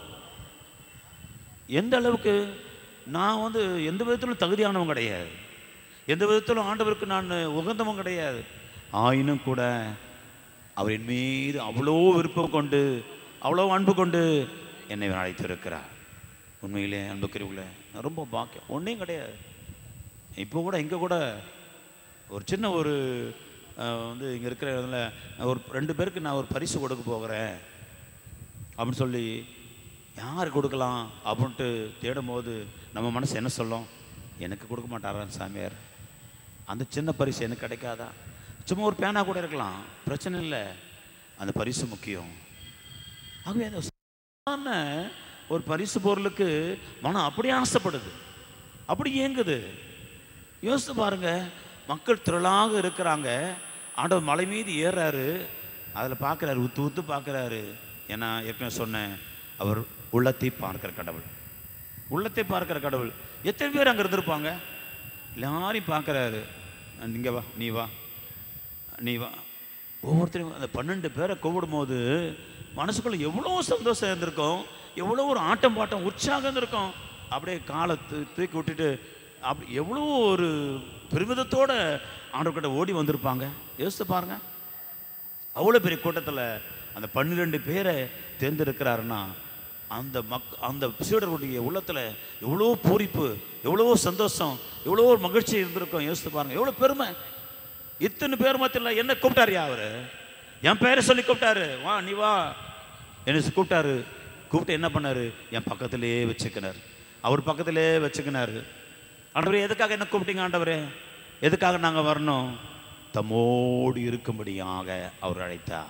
எந்த அளவுக்கு நான் வந்து எந்த விதத்திலும் தகுதியானவன் கிடையாது எந்த விதத்திலும் ஆண்டவருக்கு நான் உகந்தவன் கிடையாது ஆயினும் கூட அவர் என் மீது அவ்வளோ விருப்பம் கொண்டு அவ்வளோ அன்பு கொண்டு என்னை அழைத்திருக்கிறார் உண்மையிலே அன்புக்குரியவங்களே நான் ரொம்ப பாக்கியம் ஒன்றையும் கிடையாது இப்போ கூட இங்கே கூட ஒரு சின்ன ஒரு அஹ், வந்து இங்கே இருக்கிற இடத்துல நான் ஒரு ரெண்டு பேருக்கு நான் ஒரு பரிசு கொடுக்க போகிறேன் அப்படின்னு சொல்லி யார் கொடுக்கலாம் அப்படின்ட்டு தேடும் போது நம்ம மனசு என்ன சொல்லும் எனக்கு கொடுக்க மாட்டாரா சாமியார் அந்த சின்ன பரிசு எனக்கு கிடைக்காதா சும்மா ஒரு பேனா கூட இருக்கலாம் பிரச்சனை இல்லை அந்த பரிசு முக்கியம் ஆகவே அந்த சாதாரண ஒரு பரிசு பொருளுக்கு மனம் அப்படியே ஆசைப்படுது அப்படி ஏங்குது யோசித்து பாருங்க மக்கள் திரளாக இருக்கிறாங்க ஆண்டவர் மலை மீது ஏறாரு அதில் பார்க்குறாரு உத்து உத்து பார்க்குறாரு ஏன்னா ஏற்கனவே சொன்னேன் அவர் உள்ளத்தை பார்க்கிற கடவுள் உள்ளத்தை பார்க்கிற கடவுள் எத்தனை பேர் அங்கே இருந்திருப்பாங்க எல்லாரையும் பார்க்குறாரு நீங்க வா நீ வா நீ வா ஒவ்வொருத்தரையும் அந்த பன்னெண்டு பேரை கூப்பிடும்போது மனசுக்குள்ள எவ்வளோ சந்தோஷம் இருந்திருக்கும் எவ்வளோ ஒரு ஆட்டம் பாட்டம் உற்சாகம் இருந்திருக்கும் அப்படியே காலை தூ- தூக்கி விட்டுட்டு அப்படி எவ்வளோ ஒரு பெருமிதத்தோட ஆண்டவர்கிட்ட ஓடி வந்திருப்பாங்க யோசித்து பாருங்க அவ்வளோ பெரிய கூட்டத்தில் அந்த பன்னிரெண்டு பேரை தேர்ந்தெடுக்கிறாருன்னா அந்த மக் அந்த சீடர்களுடைய உள்ளத்தில் எவ்வளோ பூரிப்பு எவ்வளோ சந்தோஷம் எவ்வளோ ஒரு மகிழ்ச்சி இருந்திருக்கும் யோசித்து பாருங்க எவ்வளோ பெருமை இத்தனை பேர் மத்தியில் என்ன கூப்பிட்டாரியா அவர் என் பேரை சொல்லி கூப்பிட்டாரு வா நீ வா என்ன கூப்பிட்டாரு கூப்பிட்டு என்ன பண்ணாரு என் பக்கத்திலேயே வச்சுக்கினார் அவர் பக்கத்திலே வச்சுக்கினாரு ஆண்டவரே எதுக்காக என்ன கூப்பிட்டீங்க ஆண்டவரே எதுக்காக நாங்கள் வரணும் தம்மோடு இருக்கும்படியாக அவர் அழைத்தார்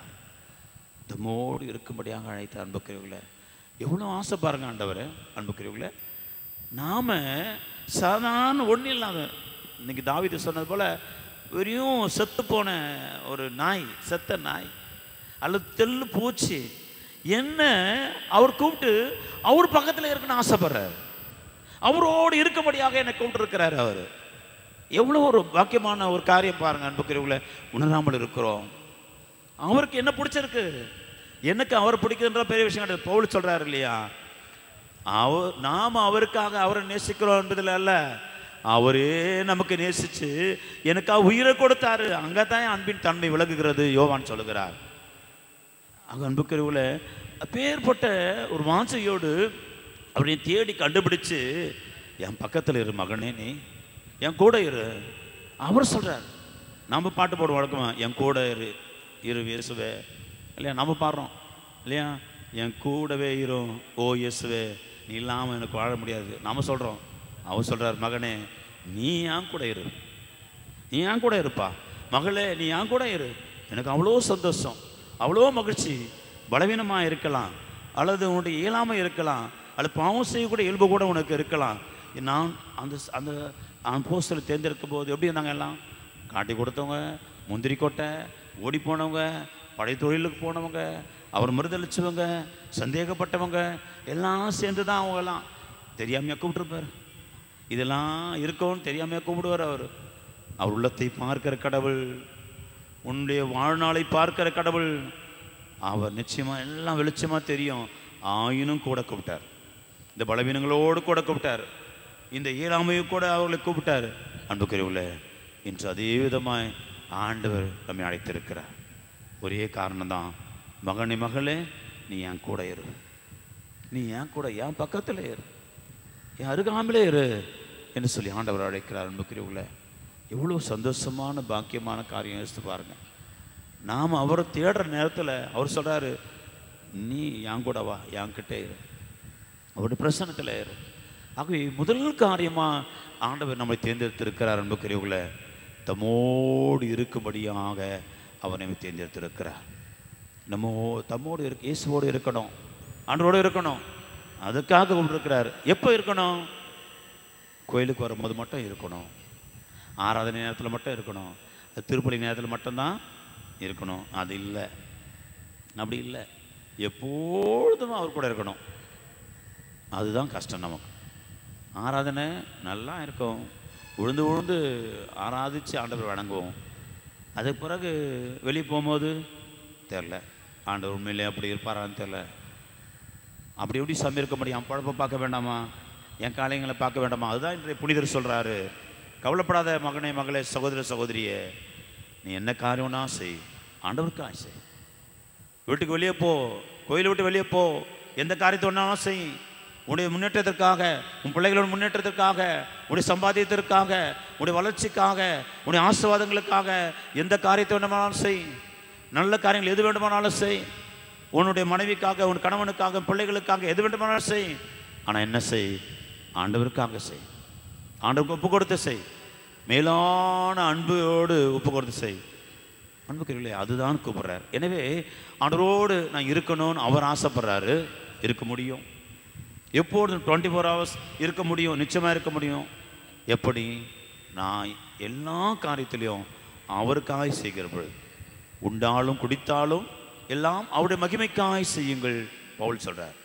தம்மோடு இருக்கும்படியாக அழைத்தார் அன்புக்குரியவர்களே எவ்வளோ ஆசை பாருங்க ஆண்டவரே அன்புக்குரியவர்களே நாம சாதாரண ஒன்றும் இல்லாத இன்னைக்கு தாவீது சொன்னது போல வெறும் செத்து போன ஒரு நாய் செத்த நாய் அல்லது தெல்லு பூச்சி என்ன அவர் கூப்பிட்டு அவர் பக்கத்தில் இருக்கணும்னு ஆசைப்படுறாரு அவரோடு இருக்கும்படியாக என்னை கூப்பிட்டு இருக்கிறாரு அவர் எவ்வளோ ஒரு பாக்கியமான ஒரு காரியம் பாருங்க அன்புக்குரியவங்கள உணராமல் இருக்கிறோம் அவருக்கு என்ன பிடிச்சிருக்கு எனக்கு அவர் பிடிக்குதுன்ற பெரிய விஷயம் கிடையாது பவுல் சொல்றாரு இல்லையா அவர் நாம் அவருக்காக அவரை நேசிக்கிறோம் என்பதில் அல்ல அவரே நமக்கு நேசிச்சு எனக்காக உயிரை கொடுத்தாரு அங்கே தான் அன்பின் தன்மை விலகுகிறது யோவான் சொல்லுகிறார் அங்கே அன்புக்குரியவில் அப்பேற்பட்ட ஒரு வாஞ்சையோடு அவரை தேடி கண்டுபிடிச்சு என் பக்கத்தில் இரு மகனே நீ என் கூட இரு அவர் சொல்றார் நம்ம பாட்டு போட வழக்கமா என் கூட இரு இரு இயேசுவே இல்லையா நம்ம பாடுறோம் இல்லையா என் கூடவே இரும் ஓ இயேசுவே நீ இல்லாமல் எனக்கு வாழ முடியாது நாம சொல்கிறோம் அவர் சொல்றார் மகனே நீ என் கூட இரு நீ என் கூட இருப்பா மகளே நீ என் கூட இரு எனக்கு அவ்வளோ சந்தோஷம் அவ்வளோ மகிழ்ச்சி பலவீனமாக இருக்கலாம் அல்லது உன்னுடைய இயலாமை இருக்கலாம் அல்லது பாவம் செய்யக்கூடிய இயல்பு கூட உனக்கு இருக்கலாம் நான் அந்த அந்த போஸ்டர் தேர்ந்தெடுக்கும் போது எப்படி இருந்தாங்க எல்லாம் காட்டி கொடுத்தவங்க முந்திரி கொட்டை ஓடி போனவங்க படை தொழிலுக்கு போனவங்க அவர் மறுதளிச்சவங்க சந்தேகப்பட்டவங்க எல்லாம் சேர்ந்து தான் அவங்கெல்லாம் தெரியாமையா கூப்பிட்டுருப்பார் இதெல்லாம் இருக்கும்னு தெரியாமையா கூப்பிடுவார் அவர் அவர் உள்ளத்தை பார்க்கிற கடவுள் உன்னுடைய வாழ்நாளை பார்க்கிற கடவுள் அவர் நிச்சயமா எல்லாம் வெளிச்சமா தெரியும் ஆயினும் கூட கூப்பிட்டார் இந்த பலவீனங்களோடு கூட கூப்பிட்டார் இந்த இயலாமையை கூட அவர்களை கூப்பிட்டார் அன்புக்குரியவுல இன்று அதே விதமாய் ஆண்டவர் நம்மை அழைத்திருக்கிறார் ஒரே காரணம்தான் மகனே மகளே நீ என் கூட இரு நீ என் கூட என் பக்கத்தில் இரு என் அருகாமலே இரு என்று சொல்லி ஆண்டவர் அழைக்கிறார் அன்புக்குரியவுல எவ்வளோ சந்தோஷமான பாக்கியமான காரியம் யோசித்து பாருங்க நாம் அவரை தேடுற நேரத்தில் அவர் சொல்கிறாரு நீ என் கூட வா என்கிட்ட இரு அவருடைய பிரசனத்தில் இரு ஆகவே முதல் காரியமாக ஆண்டவர் நம்மை தேர்ந்தெடுத்திருக்கிறார் அன்புக்குரியவங்கள தம்மோடு இருக்கும்படியாக அவர் நம்மை தேர்ந்தெடுத்திருக்கிறார் நம்ம தம்மோடு இருக்க இயேசுவோடு இருக்கணும் ஆண்டோடு இருக்கணும் அதுக்காக கூப்பிட்டுருக்கிறார் எப்போ இருக்கணும் கோயிலுக்கு வரும்போது மட்டும் இருக்கணும் ஆராதனை நேரத்தில் மட்டும் இருக்கணும் திருப்பலி நேரத்தில் மட்டும்தான் இருக்கணும் அது இல்லை அப்படி இல்லை எப்பொழுதும் அவர் கூட இருக்கணும் அதுதான் கஷ்டம் நமக்கு ஆராதனை நல்லா இருக்கும் உழுந்து உழுந்து ஆராதித்து ஆண்டவர் வணங்குவோம் அதுக்கு பிறகு வெளியே போகும்போது தெரில ஆண்டவர் உண்மையிலே அப்படி இருப்பாரான்னு தெரில அப்படி எப்படி சாமி இருக்க முடியும் பழப்பை பார்க்க வேண்டாமா என் காலைங்களை பார்க்க வேண்டாமா அதுதான் இன்றைய புனிதர் சொல்கிறாரு கவலைப்படாத மகனே மகளே சகோதர சகோதரியே நீ என்ன காரியம்னா செய் ஆண்டவருக்காக செய் வீட்டுக்கு வெளியே போ கோயிலை விட்டு வெளியே போ எந்த காரியத்தை ஒன்றாலும் செய் உன்னுடைய முன்னேற்றத்திற்காக உன் பிள்ளைகளோட முன்னேற்றத்திற்காக உன்னுடைய சம்பாத்தியத்திற்காக உன்னுடைய வளர்ச்சிக்காக உன்னுடைய ஆசீர்வாதங்களுக்காக எந்த காரியத்தை வேண்டுமானாலும் செய் நல்ல காரியங்கள் எது வேண்டுமானாலும் செய் உன்னுடைய மனைவிக்காக உன் கணவனுக்காக பிள்ளைகளுக்காக எது வேண்டுமானாலும் செய் ஆனால் என்ன செய் ஆண்டவருக்காக செய் ஆண்டவருக்கு ஒப்பு கொடுத்து செய் மேலான அன்போடு ஒப்பு கொடுத்து செய் அன்புக்குரியவர்களே அதுதான் கூப்பிடுறார் எனவே ஆண்டவரோடு நான் இருக்கணும்னு அவர் ஆசைப்படுறாரு இருக்க முடியும் எப்பொழுதும் டுவெண்ட்டி ஃபோர் ஹவர்ஸ் இருக்க முடியும் நிச்சயமாக இருக்க முடியும் எப்படி நான் எல்லா காரியத்திலையும் அவருக்காய் செய்கிற பொழுது உண்டாலும் குடித்தாலும் எல்லாம் அவருடைய மகிமைக்காய் செய்யுங்கள் பவுல் சொல்றார்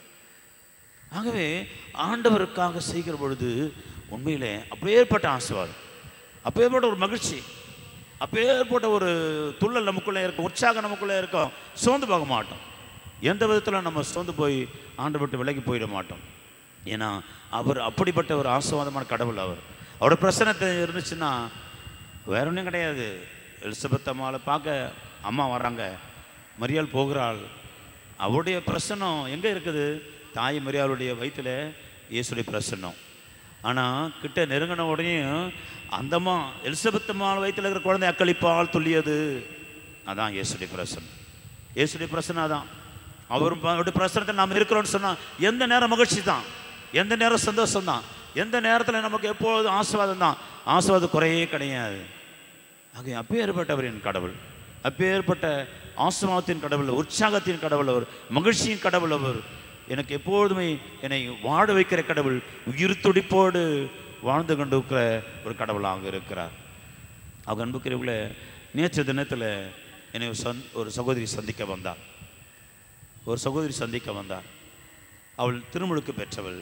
ஆகவே ஆண்டவருக்காக செய்கிற பொழுது உண்மையிலே அப்பேற்பட்ட ஆசீர்வாதம் அப்பேற்பட்ட ஒரு மகிழ்ச்சி அப்பேற்பட்ட ஒரு துள்ளல் நமக்குள்ளே இருக்கும் உற்சாகம் நமக்குள்ளே இருக்கும் சோர்ந்து போக மாட்டோம் எந்த விதத்தில் நம்ம சோர்ந்து போய் ஆண்டு விட்டு விலகி போயிட மாட்டோம் ஏன்னா அவர் அப்படிப்பட்ட ஒரு ஆசீர்வாதமான கடவுள் அவர் அவரோட பிரசனத்தை இருந்துச்சுன்னா வேற ஒன்றும் கிடையாது எலிசபெத் அம்மாவை பார்க்க அம்மா வர்றாங்க மரியாள் போகிறாள் அவருடைய பிரசனம் எங்கே இருக்குது தாய் மரியாளுடைய வயிற்றில் இயேசுடைய பிரசன்னம் ஆனால் கிட்ட நெருங்கின உடனே அந்தம்மா எலிசபெத் அம்மா வயிற்றில் இருக்கிற குழந்தை அக்களிப்பால் துள்ளியது அதான் இயேசுடைய பிரசன்னம் இயேசுடைய பிரசனை தான் அவர் அவருடைய பிரசனத்தில் நாம் இருக்கிறோம்னு சொன்னா எந்த நேரம் மகிழ்ச்சி தான் எந்த நேரம் சந்தோஷம் தான் எந்த நேரத்தில் நமக்கு எப்பொழுதும் ஆசீர்வாதம் தான் ஆசீர்வாதம் குறையே கிடையாது ஆக அப்பேற்பட்டவர் என் கடவுள் அப்பேற்பட்ட ஆசீர்வாதத்தின் கடவுள் உற்சாகத்தின் கடவுள் அவர் மகிழ்ச்சியின் கடவுள் அவர் எனக்கு எப்பொழுதுமே என்னை வாழ வைக்கிற கடவுள் உயிர் துடிப்போடு வாழ்ந்து கொண்டு இருக்கிற ஒரு கடவுளாக இருக்கிறார் அவங்க அன்புக்கிறவங்கள நேற்று தினத்தில் என்னை ஒரு சந் ஒரு சகோதரி சந்திக்க வந்தார் ஒரு சகோதரி சந்திக்க வந்தார் அவள் திருமுழுக்கு பெற்றவள்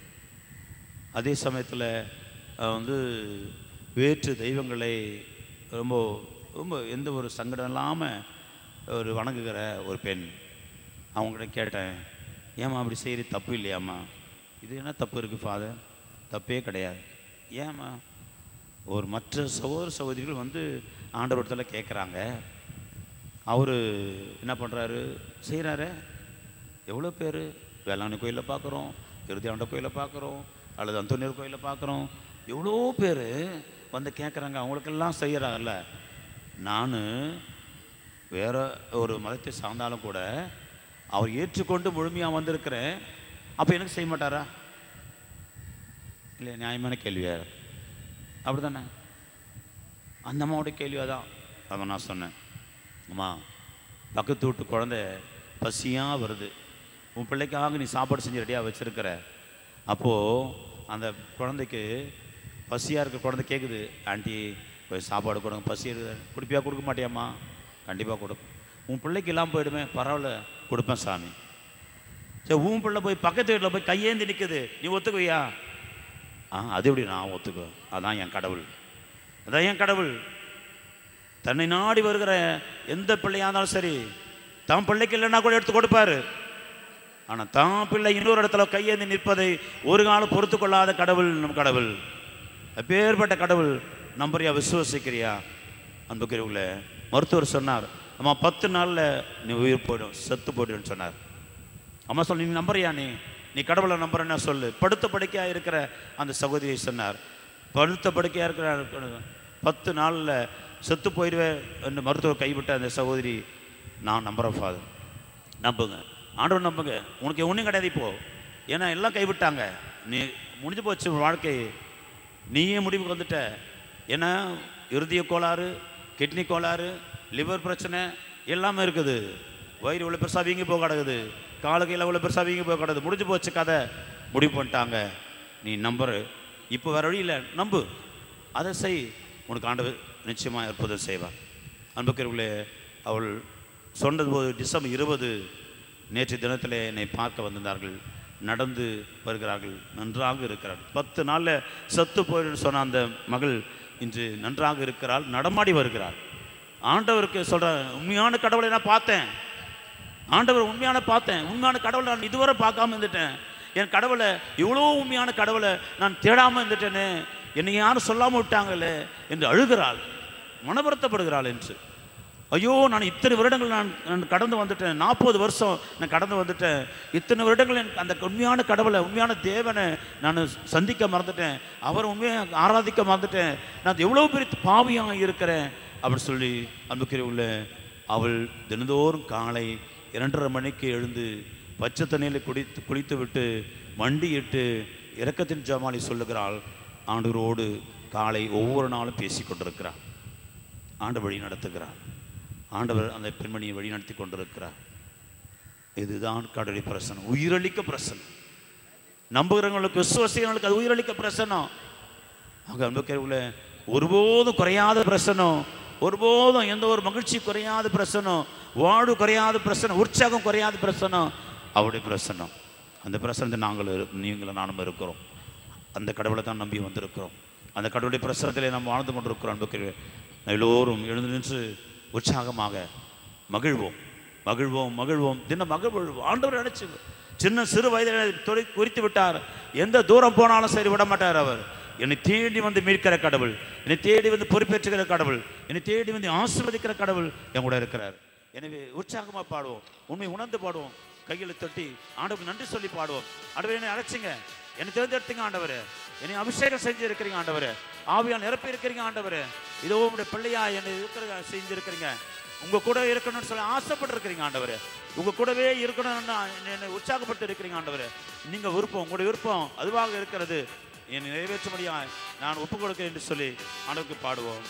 அதே சமயத்தில் வந்து வேற்று தெய்வங்களை ரொம்ப ரொம்ப எந்த ஒரு சங்கடம் இல்லாமல் ஒரு வணங்குகிற ஒரு பெண் அவங்ககிட்ட கேட்டேன் ஏம்மா அப்படி செய்கிற தப்பு இல்லையாம்மா இது என்ன தப்பு இருக்குது ஃபாதர் தப்பே கிடையாது ஏம்மா ஒரு மற்ற சகோதர சகோதரிகள் வந்து ஆண்டவரத்தில் கேட்குறாங்க அவர் என்ன பண்ணுறாரு செய்கிறாரு எவ்வளோ பேர் வேளாங்கண்ணி கோயிலில் பார்க்குறோம் இறுதியாண்ட கோயிலில் பார்க்குறோம் அல்லது அந்தோனியர் கோயிலில் பார்க்குறோம் எவ்வளோ பேர் வந்து கேட்குறாங்க அவங்களுக்கெல்லாம் செய்கிறாங்கல்ல நான் வேற ஒரு மதத்தை சார்ந்தாலும் கூட அவர் ஏற்றுக்கொண்டு முழுமையாக வந்திருக்கிறேன் அப்போ எனக்கு செய்ய மாட்டாரா இல்லை நியாயமான கேள்வியா அப்படி தானே அந்த அம்மாவோட கேள்வியாக தான் அதை நான் சொன்னேன் அம்மா பக்கத்து வீட்டு குழந்தை பசியாக வருது உன் பிள்ளைக்காக நீ சாப்பாடு செஞ்சு ரெடியாக வச்சுருக்கிற அப்போது அந்த குழந்தைக்கு பசியாக இருக்க குழந்தை கேட்குது ஆண்டி போய் சாப்பாடு கொடுங்க பசி இருக்குது குடிப்பியா கொடுக்க மாட்டியாம்மா கண்டிப்பாக கொடுப்பேன் உன் பிள்ளைக்கு இல்லாமல் போயிடுமே பரவாயில்ல கொடுப்பேன் சாமி சரி உன் பிள்ளை போய் பக்கத்து வீட்டில் போய் கையேந்தி நிற்குது நீ ஒத்துக்குவியா ஆ அது எப்படி நான் ஒத்துக்குவேன் அதான் என் கடவுள் அதான் என் கடவுள் தன்னை நாடி வருகிற எந்த பிள்ளையா இருந்தாலும் சரி தான் பிள்ளைக்கு இல்லைன்னா கூட எடுத்து கொடுப்பாரு ஆனால் தான் பிள்ளை இன்னொரு இடத்துல கையேந்தி நிற்பதை ஒரு காலம் பொறுத்து கொள்ளாத கடவுள் நம் கடவுள் அப்பேற்பட்ட கடவுள் நம்புறியா விசுவசிக்கிறியா அன்புக்குரியவங்களே மருத்துவர் சொன்னார் அம்மா பத்து நாளில் நீ உயிர் போயிடும் செத்து போயிடுன்னு சொன்னார் அம்மா சொல்லி நீ நம்புறியா நீ நீ கடவுளை நம்புறேன்னா சொல்லு படுத்த படுக்கையாக இருக்கிற அந்த சகோதரியை சொன்னார் படுத்த படுக்கையாக இருக்கிற பத்து நாளில் செத்து போயிடுவேன் என்று மருத்துவர் கைவிட்ட அந்த சகோதரி நான் நம்புகிறேன் ஃபாதர் நம்புங்க ஆண்டவர் நம்புங்க உனக்கு ஒன்றும் கிடையாது இப்போ ஏன்னா எல்லாம் கைவிட்டாங்க நீ முடிஞ்சு போச்சு உன் வாழ்க்கை நீயே முடிவுக்கு வந்துட்ட ஏன்னா இருதய கோளாறு கிட்னி கோளாறு லிவர் பிரச்சனை எல்லாமே இருக்குது வயிறு இவ்வளோ பெருசாக வீங்கி போக கிடக்குது காலு கையில் இவ்வளோ பெருசாக வீங்கி போக கிடக்குது முடிஞ்சு போச்சு கதை முடிவு பண்ணிட்டாங்க நீ நம்புற இப்போ வேற வழி இல்லை நம்பு அதை செய் உனக்கு ஆண்டவர் நிச்சயமாக அற்புதம் செய்வார் அன்புக்கிறவர்களே அவள் சொன்னது போது டிசம்பர் இருபது நேற்று தினத்தில் என்னை பார்க்க வந்திருந்தார்கள் நடந்து வருகிறார்கள் நன்றாக இருக்கிறார்கள் பத்து நாளில் சத்து போயிடுன்னு சொன்ன அந்த மகள் இன்று நன்றாக இருக்கிறாள் நடமாடி வருகிறாள் ஆண்டவருக்கு சொல்கிறேன் உண்மையான கடவுளை நான் பார்த்தேன் ஆண்டவர் உண்மையான பார்த்தேன் உண்மையான கடவுளை நான் இதுவரை பார்க்காம இருந்துட்டேன் என் கடவுளை இவ்வளோ உண்மையான கடவுளை நான் தேடாமல் இருந்துட்டேனே என்னை யாரும் சொல்லாமல் விட்டாங்களே என்று அழுகிறாள் மனவருத்தப்படுகிறாள் என்று ஐயோ நான் இத்தனை வருடங்கள் நான் நான் கடந்து வந்துட்டேன் நாற்பது வருஷம் நான் கடந்து வந்துட்டேன் இத்தனை வருடங்கள் எனக்கு அந்த உண்மையான கடவுளை உண்மையான தேவனை நான் சந்திக்க மறந்துட்டேன் அவரை உண்மையாக ஆராதிக்க மறந்துட்டேன் நான் எவ்வளோ பெரிய பாவியாக இருக்கிறேன் அப்படின்னு சொல்லி அன்புக்குரிய அவள் தினந்தோறும் காலை இரண்டரை மணிக்கு எழுந்து பச்சை தண்ணியில் குடித்து குளித்து விட்டு மண்டியிட்டு இரக்கத்தின் ஜமாலி சொல்லுகிறாள் ஆண்டவரோடு காலை ஒவ்வொரு நாளும் பேசி கொண்டிருக்கிறார் ஆண்டு வழி நடத்துகிறார் ஆண்டவர் அந்த பெண்மணியை வழி நடத்தி கொண்டிருக்கிறார் இதுதான் கடவுளை பிரசனம் உயிரளிக்க பிரசனம் நம்புகிறவங்களுக்கு விசுவாசிகளுக்கு அது உயிரளிக்க பிரசனம் ஆக அன்புக்கிறவுல ஒருபோதும் குறையாத பிரசனம் ஒருபோதும் எந்த ஒரு மகிழ்ச்சி குறையாத பிரசனம் வாழ்வு குறையாத பிரசனம் உற்சாகம் குறையாத பிரசனம் அவருடைய பிரசனம் அந்த பிரசனத்தை நாங்கள் இரு- நீங்களும் நானும் இருக்கிறோம் அந்த கடவுளை தான் நம்பி வந்திருக்கிறோம் அந்த கடவுளுடைய பிரசனத்திலே நாம் வாழ்ந்து கொண்டிருக்கிறோம் அன்புக்குரிய எல்லோரும் எழுந்து நின்று உற்சாகமாக மகிழ்வோம் மகிழ்வோம் மகிழ்வோம் தின மகிழ்வோம் ஆண்டவர் நினைச்சு சின்ன சிறு வயதில் தொலை குறித்து விட்டார் எந்த தூரம் போனாலும் சரி விட மாட்டார் அவர் என்னை தேடி வந்து மீட்கிற கடவுள் என்னை தேடி வந்து பொறுப்பேற்றுகிற கடவுள் என்னை தேடி வந்து ஆசீர்வதிக்கிற கடவுள் என் கூட இருக்கிறார் எனவே உற்சாகமாக பாடுவோம் உண்மை உணர்ந்து பாடுவோம் கையில் தட்டி ஆண்டவருக்கு நன்றி சொல்லி பாடுவோம் ஆண்டவர் என்னை அழைச்சிங்க என்னை தேர்ந்தெடுத்தீங்க ஆண்டவர் என்னை அபிஷேகம் செஞ்சு இருக்கிறீங்க ஆண்டவர் ஆவியால் நிரப்பி இருக்கிறீங்க ஆண்டவர் இதோ உங்களுடைய பிள்ளையா என்னை இருக்கிற செஞ்சிருக்கிறீங்க உங்க கூட இருக்கணும்னு சொல்லி ஆசைப்பட்டு இருக்கிறீங்க ஆண்டவரே உங்க கூடவே இருக்கணும்னு என்னை உற்சாகப்பட்டு இருக்கிறீங்க ஆண்டவரே நீங்க விருப்பம் உங்களுடைய விருப்பம் அதுவாக இருக்கிறது என்னை நிறைவேற்றும்படியா நான் ஒப்பு கொடுக்கிறேன் என்று சொல்லி ஆண்டவருக்கு பாடுவோம்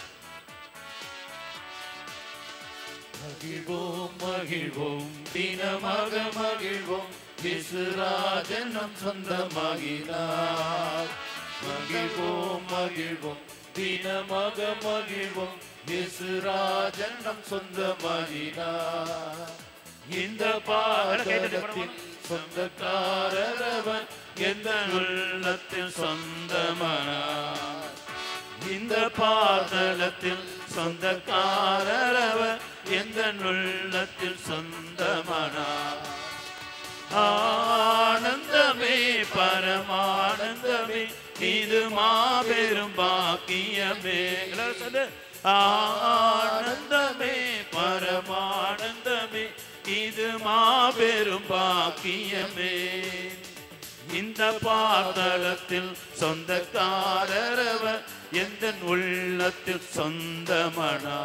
மகிழ்வோம் மகிழ்வோம் தினமாக மகிழ்வோம் இசுராஜன் நம் சொந்தமாகினார் மகிழ்வோம் மகிழ்வோம் தினமாக மகிழ்வோம் இசுராஜன் நம் சொந்தமாகினார் இந்த பாடத்தின் சொந்தக்காரரவன் எந்த உள்ளத்தில் சொந்தமானார் இந்த பாதளத்தில் சொந்தக்காரரவர் எந்த உள்ளத்தில் சொந்தமானார் ஆனந்தமே பரமானந்தமே இது மாபெரும் பாக்கியமே எல்லாரும் சொல்லு. ஆனந்தமே பரமானந்தமே இது மாபெரும் பாக்கியமே இந்த பாதளத்தில் சொந்தக்காரரவர் எந்த உள்ளத்தில் சொந்தமனா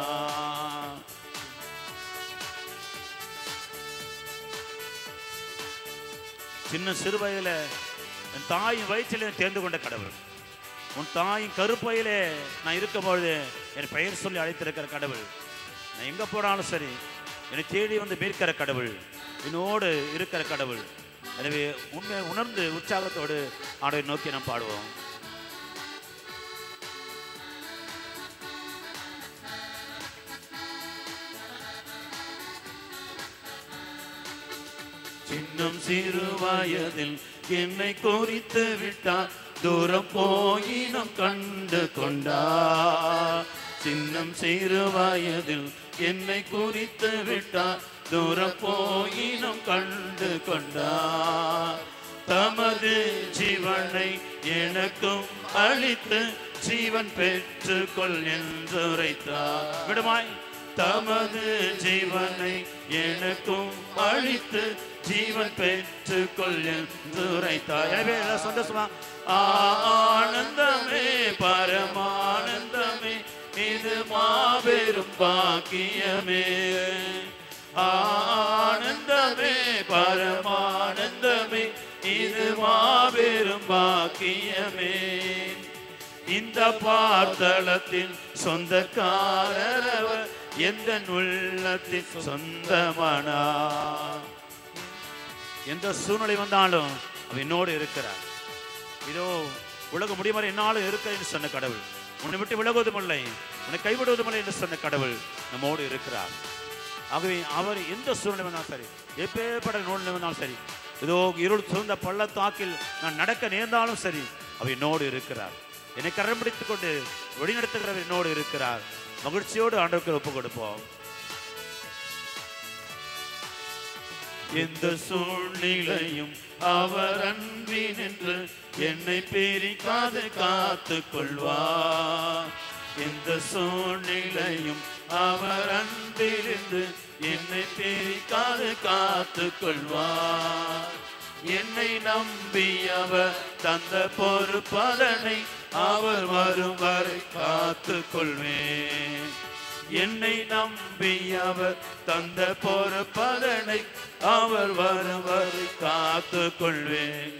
சின்ன சிறு வயதில் என் தாயின் வயிற்றிலே தேர்ந்து கொண்ட கடவுள் உன் தாயின் கருப்பையிலே நான் இருக்கும்பொழுது என் பெயர் சொல்லி அழைத்திருக்கிற கடவுள் நான் எங்கே போனாலும் சரி என்னை தேடி வந்து மீட்கிற கடவுள் என்னோடு இருக்கிற கடவுள் எனவே உண்மை உணர்ந்து உற்சாகத்தோடு ஆண்டவரை நோக்கி நாம் பாடுவோம் சின்னம் சிறு வயதில் என்னை குறித்து விட்டார் தூரம் போயினம் கண்டு கொண்டார் சின்னம் சிறு வயதில் என்னை குறித்து விட்டார் தூரம் போயினம் கண்டு கொண்டார் தமது ஜீவனை எனக்கும் அளித்து ஜீவன் பெற்றுக்கொள் என்று உரைத்தார் விடுமாய் தமது ஜீவனை எனக்கும் அளித்து ஜீவன் பெற்றுக்கொள் என்று உரைத்தார் எனவே எல்லாம் சந்தோஷமா ஆனந்தமே பரமானந்தமே இது மாபெரும் பாக்கியமே ஆனந்தமே பரமானந்தமே இது மாபெரும் பாக்கியமே இந்த பார்த்தளத்தில் சொந்தக்காரரவர் எந்த உள்ளத்தில் சொந்தமானா எந்த சூழ்நிலை வந்தாலும் அவர் என்னோடு இருக்கிறார் இதோ உலக முடிவரை என்னாலும் இருக்கிறேன் என்று சொன்ன கடவுள் உன்னை விட்டு விலகுவதும் இல்லை உன்னை கைவிடுவதும் இல்லை என்று சொன்ன கடவுள் நம்மோடு இருக்கிறார் ஆகவே அவர் எந்த சூழ்நிலை வந்தாலும் சரி எப்பேற்பட்ட நூல்நிலை வந்தாலும் சரி இதோ இருள் சூழ்ந்த பள்ளத்தாக்கில் நான் நடக்க நேர்ந்தாலும் சரி அவர் என்னோடு இருக்கிறார் என்னை கரம் பிடித்துக் கொண்டு வழிநடத்துகிறவர் என்னோடு இருக்கிறார் மகிழ்ச்சியோடு ஆண்டவருக்கு ஒப்பு கொடுப்போம் எந்த சூழ்நிலையும் அவர் அன்பின் என்று என்னை பிரிக்காது காத்து கொள்வார் எந்த சூழ்நிலையும் அவர் அன்பிலிருந்து என்னை பிரிக்காது காத்து கொள்வார் என்னை நம்பி அவர் தந்த பொறுப்பதனை அவர் வரும் வரை காத்து கொள்வேன் என்னை நம்பி அவர் தந்த பொறுப்பதனை அவர் வரும் வரை காத்து கொள்வேன்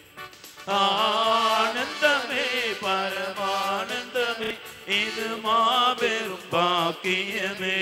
ஆனந்தமே பரமானந்தமே இது மாபெரும் பாக்கியமே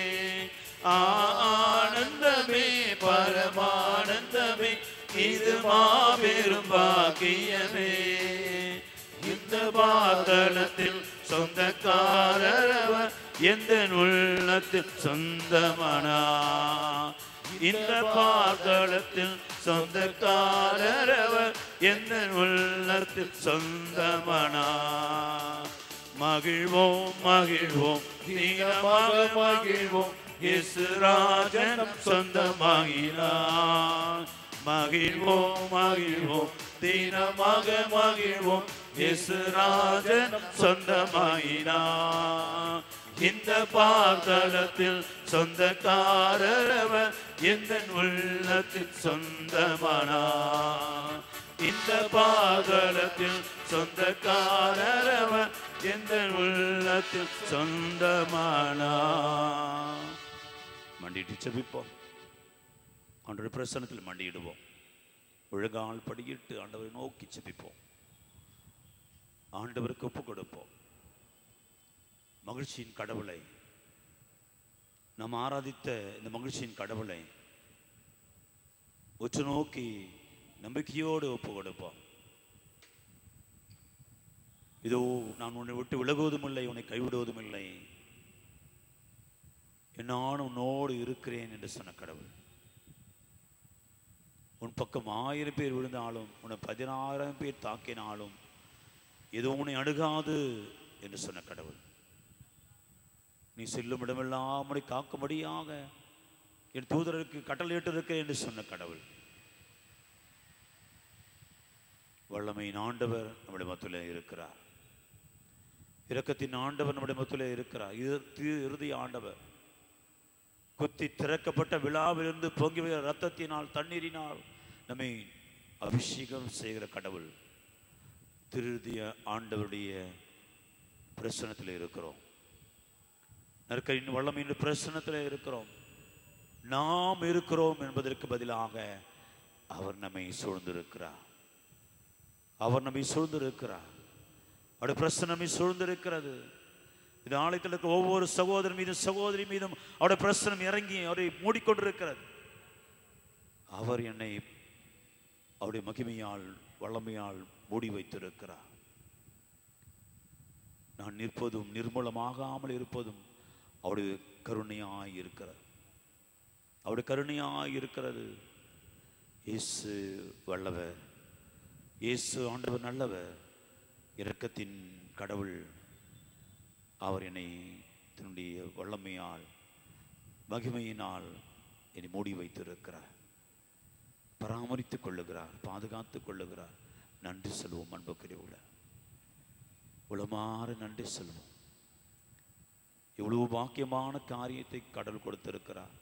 ஆனந்தமே பரமானந்தமே இது மாபெரும் பாக்கியமே இந்த பாதளத்தில் சொந்தக்காரரவர் எந்த உள்ளத்தில் சொந்தமானா இந்த பாதளத்தில் சொந்தக்காரரவர் எந்த உள்ளத்தில் சொந்தமானா மகிழ்வோம் மகிழ்வோம் தீரமாக மகிழ்வோம் இசுராஜனம் சொந்தமாகினார் மகிழ்வோம் மகிழ்வோம் தீனமாக மகிழ்வோம் இசுராஜனம் சொந்தமாயினார் இந்த பாதளத்தில் சொந்தக்காரரவர் எந்த உள்ளத்தில் சொந்தமானார் இந்த பாதளத்தில் சொந்தக்காரரவர் எந்த உள்ளத்தில் சொந்தமானார் மண்டிட்டு செபிப்போம் ஆண்டவருடைய பிரசனத்தில் மண்டியிடுவோம் ஒழுங்கால் படியிட்டு ஆண்டவரை நோக்கி செபிப்போம் ஆண்டவருக்கு ஒப்பு கொடுப்போம் மகிழ்ச்சியின் கடவுளை நாம் ஆராதித்த இந்த மகிழ்ச்சியின் கடவுளை உற்று நோக்கி நம்பிக்கையோடு ஒப்பு கொடுப்போம் இதோ நான் உன்னை விட்டு விலகுவதும் இல்லை உன்னை கைவிடுவதும் இல்லை நான் உன்னோடு இருக்கிறேன் என்று சொன்ன கடவுள் உன் பக்கம் ஆயிரம் பேர் விழுந்தாலும் உன்னை பதினாயிரம் பேர் தாக்கினாலும் எதுவும் உன்னை அணுகாது என்று சொன்ன கடவுள் நீ செல்லும் இடமெல்லாம் உன்னை காக்கும்படியாக என் தூதருக்கு கட்டளையிட்டு இருக்கிறேன் என்று சொன்ன கடவுள் வல்லமையின் ஆண்டவர் நம்முடைய மத்தியில் இருக்கிறார் இரக்கத்தின் ஆண்டவர் நம்முடைய மத்தியில் இருக்கிறார் இது இறுதி ஆண்டவர் குத்தி திறக்கப்பட்ட விழாவிலிருந்து பொங்கி வருகிற ரத்தத்தினால் தண்ணீரினால் நம்மை அபிஷேகம் செய்கிற கடவுள் திருதிய ஆண்டவருடைய பிரசனத்தில் இருக்கிறோம் நற்கரின் வல்லமையின் பிரசனத்தில் இருக்கிறோம் நாம் இருக்கிறோம் என்பதற்கு பதிலாக அவர் நம்மை சூழ்ந்திருக்கிறார் அவர் நம்மை சூழ்ந்திருக்கிறார் அவருடைய பிரசனம் நம்மை சூழ்ந்திருக்கிறது இது ஆலயத்தில் இருக்கிற ஒவ்வொரு சகோதரன் மீதும் சகோதரி மீதும் அவருடைய பிரசனம் இறங்கி அவரை மூடிக்கொண்டிருக்கிறது அவர் என்னை அவருடைய மகிமையால் வல்லமையால் மூடி வைத்திருக்கிறார் நான் நிற்பதும் நிர்மூலமாகாமல் இருப்பதும் அவருடைய கருணையாய் இருக்கிறது அவருடைய கருணையாய் இருக்கிறது இயேசு வல்லவர் இயேசு ஆண்டவர் நல்லவர் இரக்கத்தின் கடவுள் அவர் என்னை தன்னுடைய வல்லமையால் மகிமையினால் என்னை மூடி வைத்திருக்கிறார் பராமரித்துக் கொள்ளுகிறார் பாதுகாத்துக் கொள்ளுகிறார் நன்றி சொல்வோம் அன்புக்குரியவுல உளமாறு நன்றி சொல்வோம் இவ்வளவு பாக்கியமான காரியத்தை கடல் கொடுத்திருக்கிறார்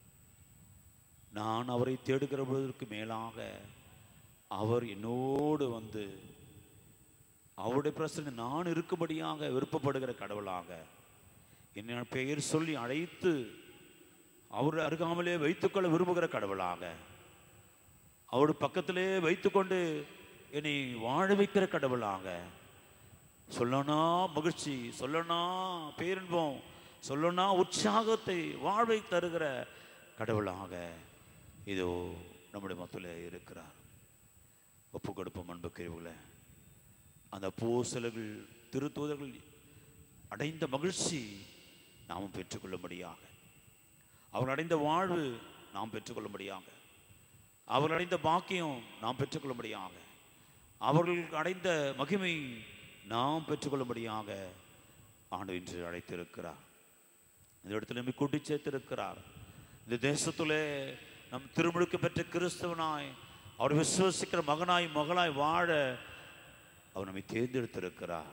நான் அவரை தேடுகிற பொழுதற்கு மேலாக அவர் என்னோடு வந்து அவருடைய பிரச்சனை நான் இருக்கும்படியாக விருப்பப்படுகிற கடவுளாக என்ன பெயர் சொல்லி அழைத்து அவர் அருகாமலே வைத்துக்கொள்ள விரும்புகிற கடவுளாக அவர் பக்கத்திலே வைத்துக்கொண்டு என்னை வாழ வைக்கிற கடவுளாக சொல்லனா மகிழ்ச்சி சொல்லனா பேரின்பம் சொல்லனா உற்சாகத்தை வாழ்வை தருகிற கடவுளாக இதோ நம்முடைய மத்தியில் இருக்கிறார் ஒப்பு கொடுப்போம் அன்புக்குரியவர்களே அந்த பூசலர்கள் திருத்தூதர்கள் அடைந்த மகிழ்ச்சி நாமும் பெற்றுக்கொள்ளும்படியாக அவர்கள் அடைந்த வாழ்வு நாம் பெற்றுக்கொள்ளும்படியாக அவர்கள் அடைந்த பாக்கியம் நாம் பெற்றுக்கொள்ளும்படியாக அவர்கள் அடைந்த மகிமை நாம் பெற்றுக்கொள்ளும்படியாக ஆண்டு இன்று அழைத்திருக்கிறார் இந்த இடத்துல நம்மை கூட்டி சேர்த்திருக்கிறார் இந்த தேசத்திலே நம் திருமுழுக்கு பெற்ற கிறிஸ்தவனாய் அவர் விசுவசிக்கிற மகனாய் மகளாய் வாழ அவர் நம்மை தேர்ந்தெடுத்திருக்கிறார்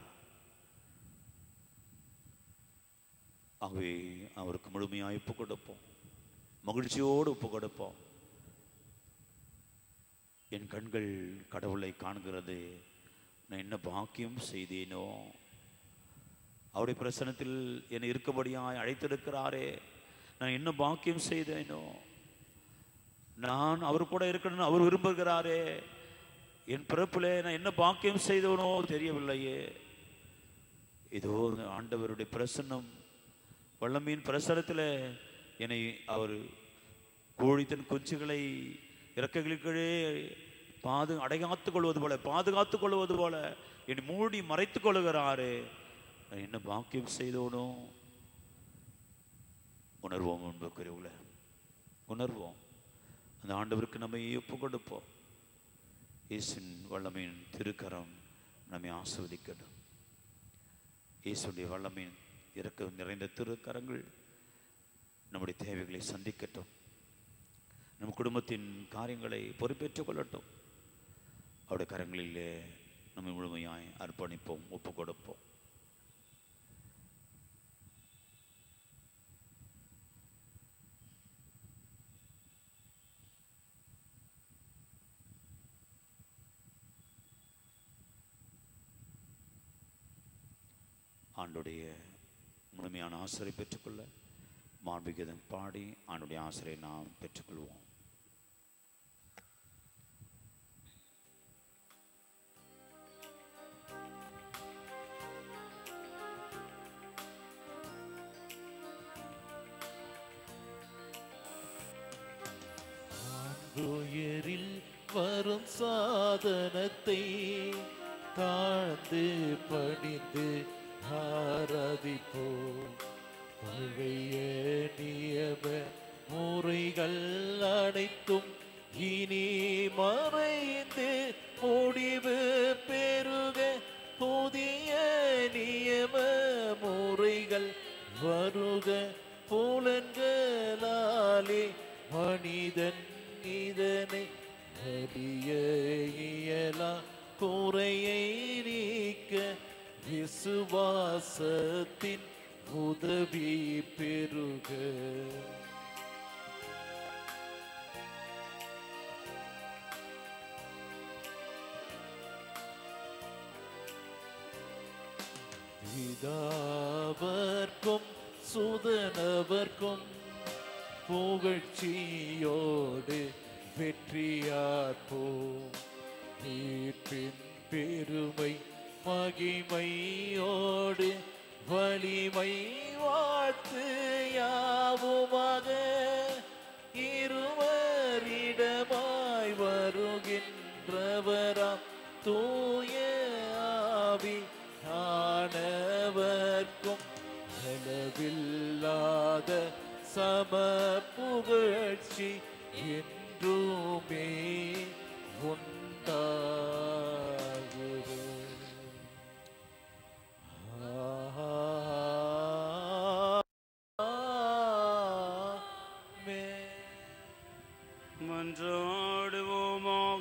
ஆகவே அவருக்கு முழுமையாக ஒப்பு கொடுப்போம் மகிழ்ச்சியோடு ஒப்பு கொடுப்போம் என் கண்கள் கடவுளை காண்கிறது நான் என்ன பாக்கியம் செய்தேனோ அவருடைய பிரசனத்தில் என்னை இருக்கபடியாய் அழைத்திருக்கிறாரே நான் என்ன பாக்கியம் செய்தேனோ நான் அவர் கூட இருக்கணும்னு அவர் விரும்புகிறாரே என் பிறப்பிலே நான் என்ன பாக்கியம் செய்தவனோ தெரியவில்லையே இதோ இந்த ஆண்டவருடைய பிரசன்னம் வல்லமையின் பிரசனத்தில் என்னை அவர் கோழி தன் குஞ்சுகளை இறக்கைகளுக்கே பாது அடைகாத்துக் கொள்வது போல பாதுகாத்துக் கொள்வது போல என்னை மூடி மறைத்துக் கொள்கிறாரே நான் என்ன பாக்கியம் செய்தோனோ உணர்வோம் என்பக்குரியவுல உணர்வோம் அந்த ஆண்டவருக்கு நம்ம ஒப்பு கொடுப்போம் இயேசுவின் வல்லமையின் திருக்கரம் நம்மை ஆஸ்வதிக்கட்டும் இயேசுடைய வல்லமையின் இறக்க நிறைந்த திருக்கரங்கள் நம்முடைய தேவைகளை சந்திக்கட்டும் நம் குடும்பத்தின் காரியங்களை பொறுப்பேற்றுக் கொள்ளட்டும் அவருடைய கரங்களிலே நம்மை முழுமையாய் அர்ப்பணிப்போம் ஒப்பு கொடுப்போம் ஆண்டுடைய முழுமையான ஆசிரியை பெற்றுக்கொள்ள மாண்புகிதம் பாடி அவனுடைய ஆசிரியை நாம் பெற்றுக்கொள்வோம் உயிரில் வரும் சாதனத்தை தாழ்ந்து பணிந்து ஆராதிப்போம் பழைய நியம முறைகள் அனைத்தும் இனி மறைந்து முடிவு பெருக புதிய நியம முறைகள் வருக புலன்களாலே மனிதன் இதனை அறிய இயலா குறையை நீக்க விசுவாசத்தின் உதவி பெருக பிதாவர்க்கும் சுதனவர்க்கும் புகழ்ச்சியோடு வெற்றியாற்போம் மீட்பின் பெருமை மகிமையோடு வலிமை வாழ்த்து யாவுமாக இருவரிடமாய் வருகின்றவராம் தூய ஆவி ஆனவர்க்கும் அளவில்லாத சம புகழ்ச்சி என்றுமே உண்டாகுது ஆமென். மன்றாடுவோமாக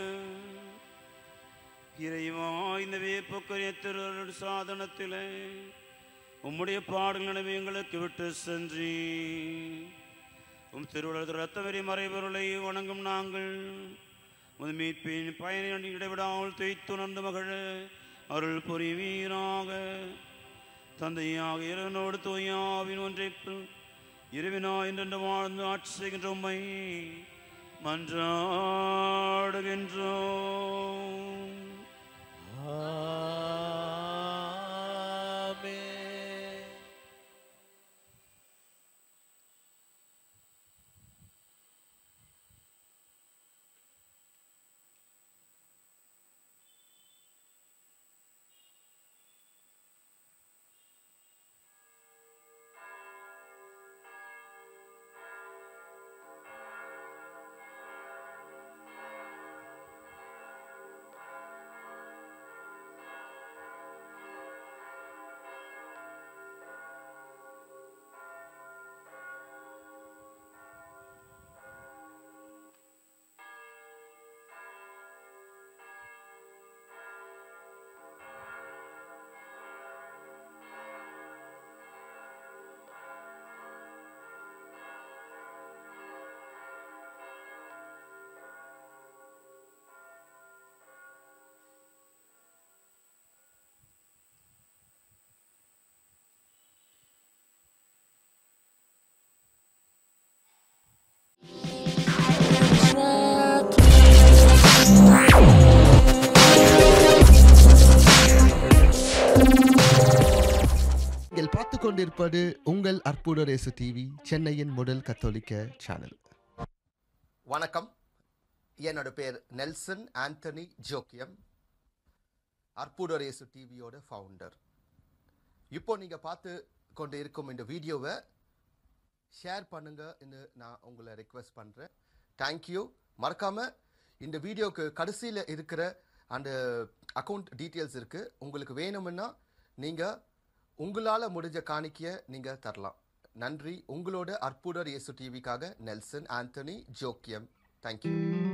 இறைவா இந்த வேப்புக்குரிய திருவருள் சாதனத்திலே உம்முடைய பாடல்களை எங்களுக்கு விட்டு சென்றி உம் திருவள்ளது ரத்தவரி மறைபொருளை வணங்கும் நாங்கள் உமது மீட்பின் பயனை இடைவிடாமல் தேய்த்துணர்ந்து மகிழ அருள் புரிவீராக தந்தையாக இறைவனோடு தூயாவின் ஒன்றைப்பில் இறைவனா என்றென்று வாழ்ந்து ஆட்சி செய்கின்ற உம்மை மன்றாடுகின்றோம் ஆமென். நீங்கள் பார்த்து கொண்டிருப்பது உங்கள் அற்புத ரேசு டிவி சென்னையின் முதல் கத்தோலிக்க சேனல் வணக்கம் என்னோட பேர் நெல்சன் ஆண்டனி ஜோக்கியம் அற்புதரேசு டிவியோட ஃபவுண்டர் இப்போ நீங்கள் பார்த்து கொண்டு இருக்கும் இந்த வீடியோவை ஷேர் பண்ணுங்கன்னு நான் உங்களை ரெக்வெஸ்ட் பண்ணுறேன் தேங்க்யூ மறக்காமல் இந்த வீடியோக்கு கடைசியில் இருக்கிற அந்த அக்கௌண்ட் டீட்டெயில்ஸ் இருக்குது உங்களுக்கு வேணும்னா நீங்கள் உங்களால் முடிஞ்ச காணிக்கையை நீங்கள் தரலாம் நன்றி உங்களோட அற்புதர் இயேசு டிவிக்காக நெல்சன் ஆண்டனி ஜோக்கியம் தேங்க்யூ